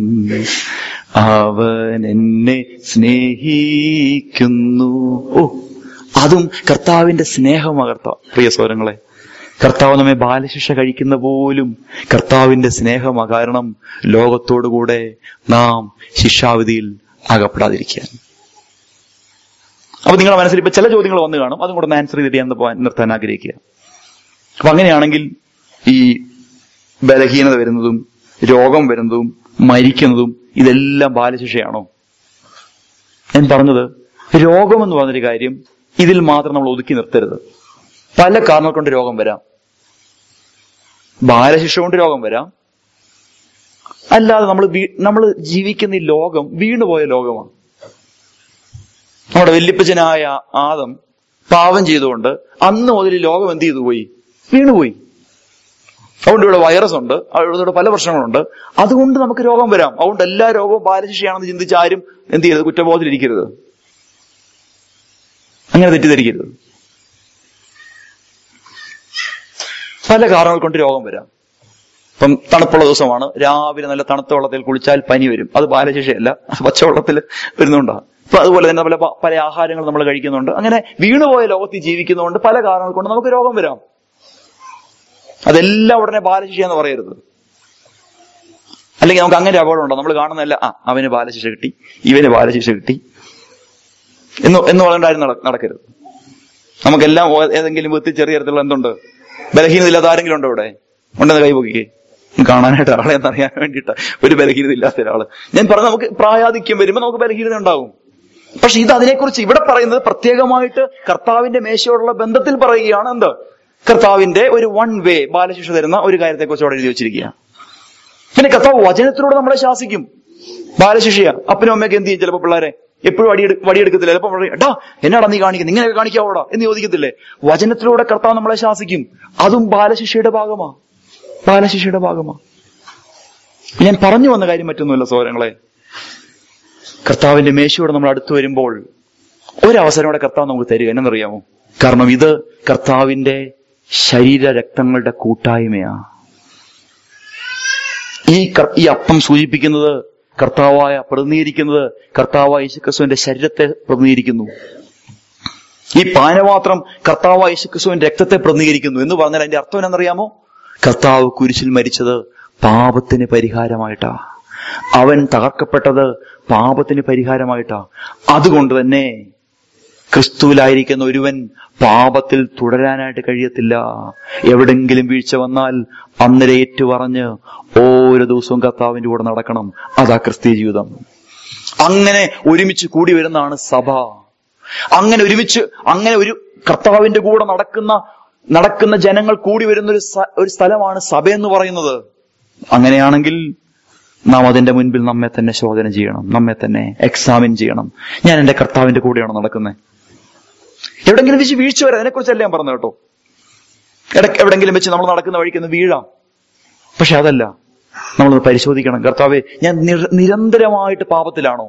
അവൻ എന്നെ സ്നേഹിക്കുന്നു ഓ അതും കർത്താവിന്റെ സ്നേഹമാ കർത്താവ് പ്രിയ സ്വരങ്ങളെ കർത്താവ് നമ്മെ ബാലശിക്ഷ കഴിക്കുന്ന പോലും കർത്താവിന്റെ സ്നേഹമാ കാരണം ലോകത്തോടുകൂടെ നാം ശിക്ഷാവിധിയിൽ അകപ്പെടാതിരിക്കാൻ അപ്പൊ നിങ്ങളുടെ മനസ്സിൽ ഇപ്പൊ ചില ചോദ്യങ്ങൾ വന്നു കാണും അതും കൂടെ ഒന്ന് ആൻസർ ചെയ്തിട്ട് ഞാൻ പോകാൻ നിർത്താൻ ആഗ്രഹിക്കുക അപ്പൊ അങ്ങനെയാണെങ്കിൽ ഈ ബലഹീനത വരുന്നതും രോഗം വരുന്നതും മരിക്കുന്നതും ഇതെല്ലാം ബാലശിക്ഷയാണോ ഞാൻ പറഞ്ഞത് രോഗം എന്ന് പറഞ്ഞൊരു കാര്യം ഇതിൽ മാത്രം നമ്മൾ ഒതുക്കി നിർത്തരുത് പല കാരണങ്ങൾ കൊണ്ട് രോഗം വരാം ബാലശിക്ഷ കൊണ്ട് രോഗം വരാം അല്ലാതെ നമ്മൾ നമ്മൾ ജീവിക്കുന്ന ഈ ലോകം വീണുപോയ ലോകമാണ് നമ്മുടെ വല്യപ്പച്ചനായ ആദം പാപം ചെയ്തുകൊണ്ട് അന്ന് മുതൽ ഈ ലോകം എന്ത് ചെയ്തു പോയി വീണുപോയി അതുകൊണ്ട് ഇവിടെ വൈറസ് ഉണ്ട് ഇവിടെ പല പ്രശ്നങ്ങളുണ്ട് അതുകൊണ്ട് നമുക്ക് രോഗം വരാം അതുകൊണ്ട് എല്ലാ രോഗവും ബാലശിക്ഷയാണെന്ന് ചിന്തിച്ച് ആരും എന്ത് ചെയ്യരുത് കുറ്റബോധത്തിലിരിക്കരുത് അങ്ങനെ തെറ്റിദ്ധരിക്കരുത് പല കാരണങ്ങൾ കൊണ്ട് രോഗം വരാം ഇപ്പം തണുപ്പുള്ള ദിവസമാണ് രാവിലെ നല്ല തണുത്ത വെള്ളത്തിൽ കുളിച്ചാൽ പനി വരും അത് ബാലശിക്ഷയല്ല പച്ചവെള്ളത്തിൽ വരുന്നുണ്ടാകും ഇപ്പൊ അതുപോലെ തന്നെ പല പല ആഹാരങ്ങൾ നമ്മൾ കഴിക്കുന്നുണ്ട് അങ്ങനെ വീണുപോയ ലോകത്തിൽ ജീവിക്കുന്നതുകൊണ്ട് പല കാരണങ്ങൾ കൊണ്ട് നമുക്ക് രോഗം വരാം അതെല്ലാം ഉടനെ ബാലശിക്ഷ എന്ന് പറയരുത് അല്ലെങ്കിൽ നമുക്ക് അങ്ങനെ ഒരു അപകടം ഉണ്ടോ നമ്മൾ കാണുന്നതല്ല ആ അവന് ബാലശിക്ഷ കിട്ടി ഇവന് ബാലശിക്ഷ കിട്ടി എന്ന് എന്ന് പറഞ്ഞിട്ടായിരുന്നു നട- നടക്കരുത് നമുക്കെല്ലാം ഓ- ഏതെങ്കിലും വിധത്തിൽ ചെറിയ തരത്തിലുള്ള എന്തുണ്ട് ബലഹീനത ഇല്ലാത്ത ആരെങ്കിലും ഉണ്ടോ ഇവിടെ ഉണ്ടെന്ന് കൈപൊക്കിക്കേ കാണാനായിട്ട് ആളെ എന്നറിയാൻ വേണ്ടിയിട്ട് ഒരു ബലഹീനത ഇല്ലാത്ത ഒരാള് ഞാൻ പറഞ്ഞ നമുക്ക് പ്രായാധിക്യം വരുമ്പോൾ നമുക്ക് ബലഹീനത ഉണ്ടാവും പക്ഷെ ഇത് അതിനെക്കുറിച്ച് ഇവിടെ പറയുന്നത് പ്രത്യേകമായിട്ട് കർത്താവിന്റെ മേശയോടുള്ള ബന്ധത്തിൽ പറയുകയാണ് എന്ത് കർത്താവിന്റെ ഒരു വൺ വേ ബാലശിക്ഷ തരുന്ന ഒരു കാര്യത്തെക്കുറിച്ച് അവിടെ എഴുതി വെച്ചിരിക്കുക പിന്നെ കർത്താവ് വചനത്തിലൂടെ നമ്മളെ ശാസിക്കും ബാലശിക്ഷയ അപ്പനും അമ്മയൊക്കെ എന്ത് ചെയ്യും ചിലപ്പോൾ പിള്ളേരെ എപ്പോഴും വടിയെടു വടിയെടുക്കത്തില്ല ചിലപ്പോൾ പറയും എടാ എന്നാടാ നീ കാണിക്കുന്നത് ഇങ്ങനെയൊക്കെ കാണിക്കാവോടാ എന്ന് ചോദിക്കത്തില്ലേ വചനത്തിലൂടെ കർത്താവ് നമ്മളെ ശാസിക്കും അതും ബാലശിക്ഷയുടെ ഭാഗമാ ബാലശിക്ഷയുടെ ഭാഗമാ ഞാൻ പറഞ്ഞു വന്ന കാര്യം മറ്റൊന്നുമല്ല സോദരങ്ങളെ കർത്താവിന്റെ മേശയോട് നമ്മൾ അടുത്തു വരുമ്പോൾ ഒരവസരം കൂടെ കർത്താവ് നമുക്ക് തരിക എന്നറിയാമോ കാരണം ഇത് കർത്താവിന്റെ ശരീര രക്തങ്ങളുടെ കൂട്ടായ്മയാ ഈ കർ- ഈ അപ്പം സൂചിപ്പിക്കുന്നത് കർത്താവായ പ്രതിനിധീകരിക്കുന്നത് കർത്താവായ യേശുക്രിസ്തുവിന്റെ ശരീരത്തെ പ്രതിനിധീകരിക്കുന്നു ഈ പാനപാത്രം കർത്താവായ യേശുക്രിസ്തുവിന്റെ രക്തത്തെ പ്രതിനിധീകരിക്കുന്നു എന്ന് പറഞ്ഞാൽ അതിന്റെ അർത്ഥം എന്നറിയാമോ കർത്താവ് കുരിശിൽ മരിച്ചത് പാപത്തിന് പരിഹാരമായിട്ടാ അവൻ തകർക്കപ്പെട്ടത് പാപത്തിന് പരിഹാരമായിട്ടാ അതുകൊണ്ട് തന്നെ ക്രിസ്തുവിലായിരിക്കുന്ന ഒരുവൻ പാപത്തിൽ തുടരാനായിട്ട് കഴിയത്തില്ല എവിടെങ്കിലും വീഴ്ച വന്നാൽ അന്നേരം ഏറ്റുപറഞ്ഞ് ഓരോ ദിവസവും കർത്താവിന്റെ കൂടെ നടക്കണം അതാ ക്രിസ്തീയ ജീവിതം അങ്ങനെ ഒരുമിച്ച് കൂടി വരുന്നതാണ് സഭ അങ്ങനെ ഒരുമിച്ച് അങ്ങനെ ഒരു കർത്താവിന്റെ കൂടെ നടക്കുന്ന നടക്കുന്ന ജനങ്ങൾ കൂടി വരുന്ന ഒരു സ- ഒരു സ്ഥലമാണ് സഭ എന്ന് പറയുന്നത് അങ്ങനെയാണെങ്കിൽ നാം അതിന്റെ മുൻപിൽ നമ്മെ തന്നെ ശോധന ചെയ്യണം നമ്മെ തന്നെ എക്സാമിൻ ചെയ്യണം ഞാൻ എന്റെ കർത്താവിന്റെ കൂടെയാണ് നടക്കുന്നത് എവിടെങ്കിലും വെച്ച് വീഴ്ച വരാം അതിനെക്കുറിച്ചല്ല ഞാൻ പറഞ്ഞു കേട്ടോ ഇടയ്ക്ക് എവിടെങ്കിലും വെച്ച് നമ്മൾ നടക്കുന്ന വഴിക്ക് ഒന്ന് വീഴാം പക്ഷെ അതല്ല നമ്മളൊന്ന് പരിശോധിക്കണം കർത്താവെ ഞാൻ നിര- നിരന്തരമായിട്ട് പാപത്തിലാണോ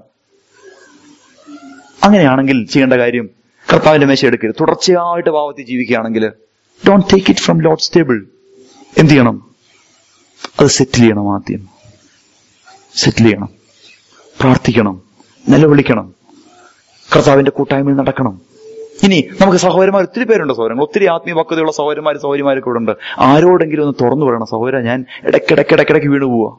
അങ്ങനെയാണെങ്കിൽ ചെയ്യേണ്ട കാര്യം കർത്താവിന്റെ മേശ എടുക്കരുത് തുടർച്ചയായിട്ട് പാപത്തിൽ ജീവിക്കുകയാണെങ്കിൽ don't take it from Lord stable എന്ത് ചെയ്യണം അത് സെറ്റിൽ ചെയ്യണം ആദ്യം സെറ്റിൽ ചെയ്യണം പ്രാർത്ഥിക്കണം നിലവിളിക്കണം കർത്താവിന്റെ കൂട്ടായ്മയിൽ നടക്കണം ഇനി നമുക്ക് സഹോദരന്മാർ ഒത്തിരി പേരുണ്ട് സഹോദരങ്ങൾ ഒത്തിരി ആത്മീയ പക്വതയുള്ള സഹോദരന്മാർ സഹോദരിമാരൊക്കെ ഇവിടെ ഉണ്ട് ആരോടെങ്കിലും ഒന്ന് തുറന്നു പറയണം സഹോദര ഞാൻ ഇടയ്ക്കിടയ്ക്ക് ഇടയ്ക്കിടയ്ക്ക് വീണു പോവാ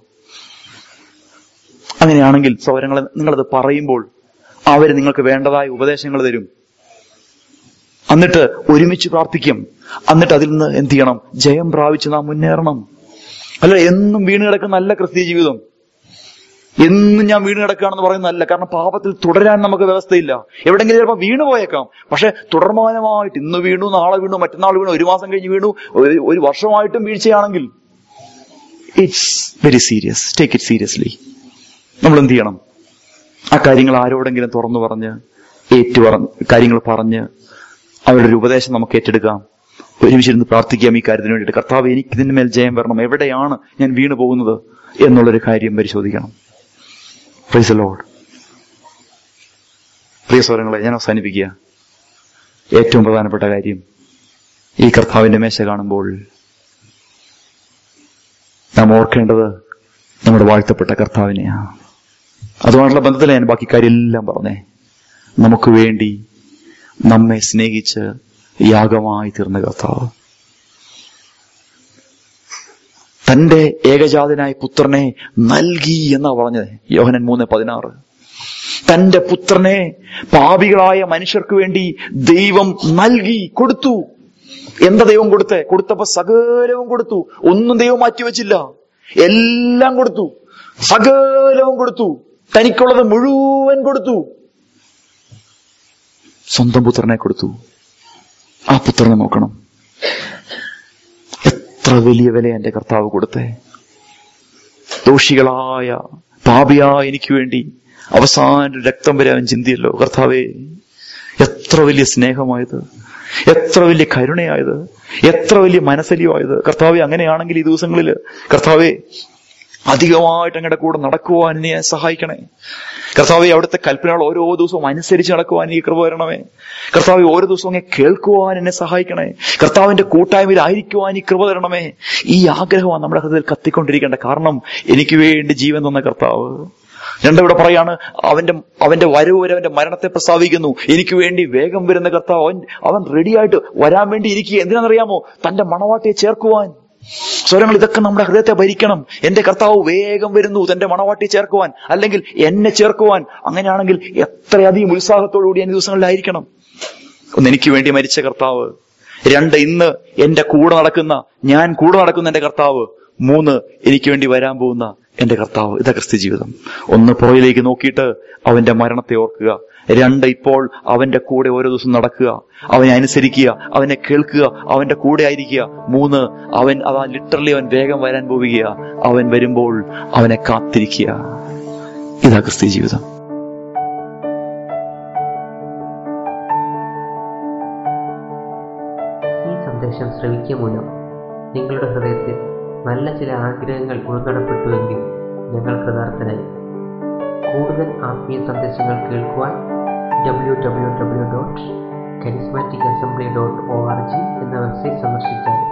അങ്ങനെയാണെങ്കിൽ സഹോദരങ്ങളെ നിങ്ങളത് പറയുമ്പോൾ അവര് നിങ്ങൾക്ക് വേണ്ടതായ ഉപദേശങ്ങൾ തരും എന്നിട്ട് ഒരുമിച്ച് പ്രാർത്ഥിക്കും എന്നിട്ട് അതിൽ നിന്ന് എന്ത് ചെയ്യണം ജയം പ്രാപിച്ച് നാം മുന്നേറണം അല്ല എന്നും വീണ് കിടക്കുന്ന നല്ല ക്രിസ്തീയ ജീവിതം എന്നും ഞാൻ വീണ് കിടക്കുകയാണെന്ന് പറയുന്നതല്ല കാരണം പാപത്തിൽ തുടരാൻ നമുക്ക് വ്യവസ്ഥയില്ല എവിടെങ്കിലും ചിലപ്പോൾ വീണു പോയേക്കാം പക്ഷെ തുടർമാനമായിട്ട് ഇന്ന് വീണു നാളെ വീണു മറ്റന്നാൾ വീണു ഒരു മാസം കഴിഞ്ഞ് വീണു ഒരു ഒരു വർഷമായിട്ടും വീഴ്ചയാണെങ്കിൽ it's very serious take it seriously നമ്മൾ എന്ത് ചെയ്യണം ആ കാര്യങ്ങൾ ആരോടെങ്കിലും തുറന്നു പറഞ്ഞ് ഏറ്റു പറഞ്ഞ് കാര്യങ്ങൾ പറഞ്ഞ് അവരുടെ ഒരു ഉപദേശം നമുക്ക് ഏറ്റെടുക്കാം ഒരുമിച്ചിരുന്ന് പ്രാർത്ഥിക്കാം ഈ കാര്യത്തിന് വേണ്ടിയിട്ട് കർത്താവ് എനിക്ക് ഇതിന്റെ മേൽ ജയം വരണം എവിടെയാണ് ഞാൻ വീണു പോകുന്നത് എന്നുള്ളൊരു കാര്യം പരിശോധിക്കണം പ്രൈസ് ലോഡ് പ്രിയ സ്വരങ്ങളെ ഞാൻ അവസാനിപ്പിക്കുക ഏറ്റവും പ്രധാനപ്പെട്ട കാര്യം ഈ കർത്താവിന്റെ മേശ കാണുമ്പോൾ നാം ഓർക്കേണ്ടത് നമ്മുടെ വാഴ്ത്തപ്പെട്ട കർത്താവിനെയാണ് അതുമായിട്ടുള്ള ബന്ധത്തിൽ ഞാൻ ബാക്കി കാര്യമെല്ലാം പറഞ്ഞേ നമുക്ക് വേണ്ടി നമ്മെ സ്നേഹിച്ച് യാഗമായി തീർന്ന കർത്താവ് തന്റെ ഏകജാതനായ പുത്രനെ നൽകി എന്നാ പറഞ്ഞത് യോഹനൻ മൂന്ന് പതിനാറ് തന്റെ പുത്രനെ പാപികളായ മനുഷ്യർക്ക് വേണ്ടി ദൈവം നൽകി കൊടുത്തു എന്താ ദൈവം കൊടുത്തേ കൊടുത്തപ്പോ സകലവും കൊടുത്തു ഒന്നും ദൈവം മാറ്റിവെച്ചില്ല എല്ലാം കൊടുത്തു സകലവും കൊടുത്തു തനിക്കുള്ളത് മുഴുവൻ കൊടുത്തു സ്വന്തം പുത്രനെ കൊടുത്തു ആ പുത്രനെ നോക്കണം എത്ര വലിയ വില എന്റെ കർത്താവ് കൊടുത്തേ ദോഷികളായ പാപിയായ എനിക്ക് വേണ്ടി അവസാന രക്തം വരെ അവൻ ചിന്തിയല്ലോ കർത്താവേ എത്ര വലിയ സ്നേഹമായത് എത്ര വലിയ കരുണയായത് എത്ര വലിയ മനസ്സലിയായത് കർത്താവെ അങ്ങനെയാണെങ്കിൽ ഈ ദിവസങ്ങളിൽ കർത്താവെ അധികമായിട്ട് അങ്ങയുടെ കൂടെ നടക്കുവാൻ എന്നെ സഹായിക്കണേ കർത്താവെ അവിടുത്തെ കൽപ്പനകൾ ഓരോ ദിവസവും അനുസരിച്ച് നടക്കുവാൻ ഈ കൃപ വരണമേ കർത്താവെ ഓരോ ദിവസവും അങ്ങ് കേൾക്കുവാൻ എന്നെ സഹായിക്കണേ കർത്താവിന്റെ കൂട്ടായ്മയിൽ ആയിരിക്കുവാൻ ഈ കൃപ തരണമേ ഈ ആഗ്രഹമാണ് നമ്മുടെ ഹൃദയത്തിൽ കത്തിക്കൊണ്ടിരിക്കേണ്ട കാരണം എനിക്ക് വേണ്ടി ജീവൻ തന്ന കർത്താവ് രണ്ടിവിടെ പറയാണ് അവന്റെ അവന്റെ വരവ് വരെ അവന്റെ മരണത്തെ പ്രസ്താവിക്കുന്നു എനിക്ക് വേണ്ടി വേഗം വരുന്ന കർത്താവ് അവൻ അവൻ റെഡിയായിട്ട് വരാൻ വേണ്ടി ഇരിക്കുക എന്തിനാണെന്നറിയാമോ തന്റെ മണവാട്ടിയെ ചേർക്കുവാൻ സ്വരങ്ങൾ ഇതൊക്കെ നമ്മുടെ ഹൃദയത്തെ ഭരിക്കണം എന്റെ കർത്താവ് വേഗം വരുന്നു തന്റെ മണവാട്ടി ചേർക്കുവാൻ അല്ലെങ്കിൽ എന്നെ ചേർക്കുവാൻ അങ്ങനെയാണെങ്കിൽ എത്രയധികം ഉത്സാഹത്തോടുകൂടി ഞാൻ ഈ ദിവസങ്ങളിലായിരിക്കണം ഒന്ന് എനിക്ക് വേണ്ടി മരിച്ച കർത്താവ് രണ്ട് ഇന്ന് എന്റെ കൂടെ നടക്കുന്ന ഞാൻ കൂടെ നടക്കുന്ന എന്റെ കർത്താവ് മൂന്ന് എനിക്ക് വേണ്ടി വരാൻ പോകുന്ന എന്റെ കർത്താവ് ഇതാ ക്രിസ്തു ജീവിതം ഒന്ന് പുറകിലേക്ക് നോക്കിയിട്ട് അവന്റെ മരണത്തെ ഓർക്കുക രണ്ട് ഇപ്പോൾ അവന്റെ കൂടെ ഓരോ ദിവസം നടക്കുക അവനെ അനുസരിക്കുക അവനെ കേൾക്കുക അവന്റെ കൂടെ ആയിരിക്കുക മൂന്ന് അവൻ അതാ ലിറ്ററലി അവൻ വേഗം വരാൻ പോവുക അവൻ വരുമ്പോൾ അവനെ കാത്തിരിക്കുക ഇതാ ക്രിസ്തു ജീവിതം ഈ സന്ദേശം ശ്രവിക്കുക മൂലം നിങ്ങളുടെ ഹൃദയത്തിൽ നല്ല ചില ആഗ്രഹങ്ങൾ ഉൾക്കടപ്പെട്ടുവെങ്കിൽ ഞങ്ങൾ കൃതാർത്ഥനായി കൂടുതൽ ആത്മീയ സന്ദേശങ്ങൾ കേൾക്കുവാൻ W W W dot charismatic assembly dot O R G എന്ന വെബ്സൈറ്റ് സന്ദർശിച്ചാൽ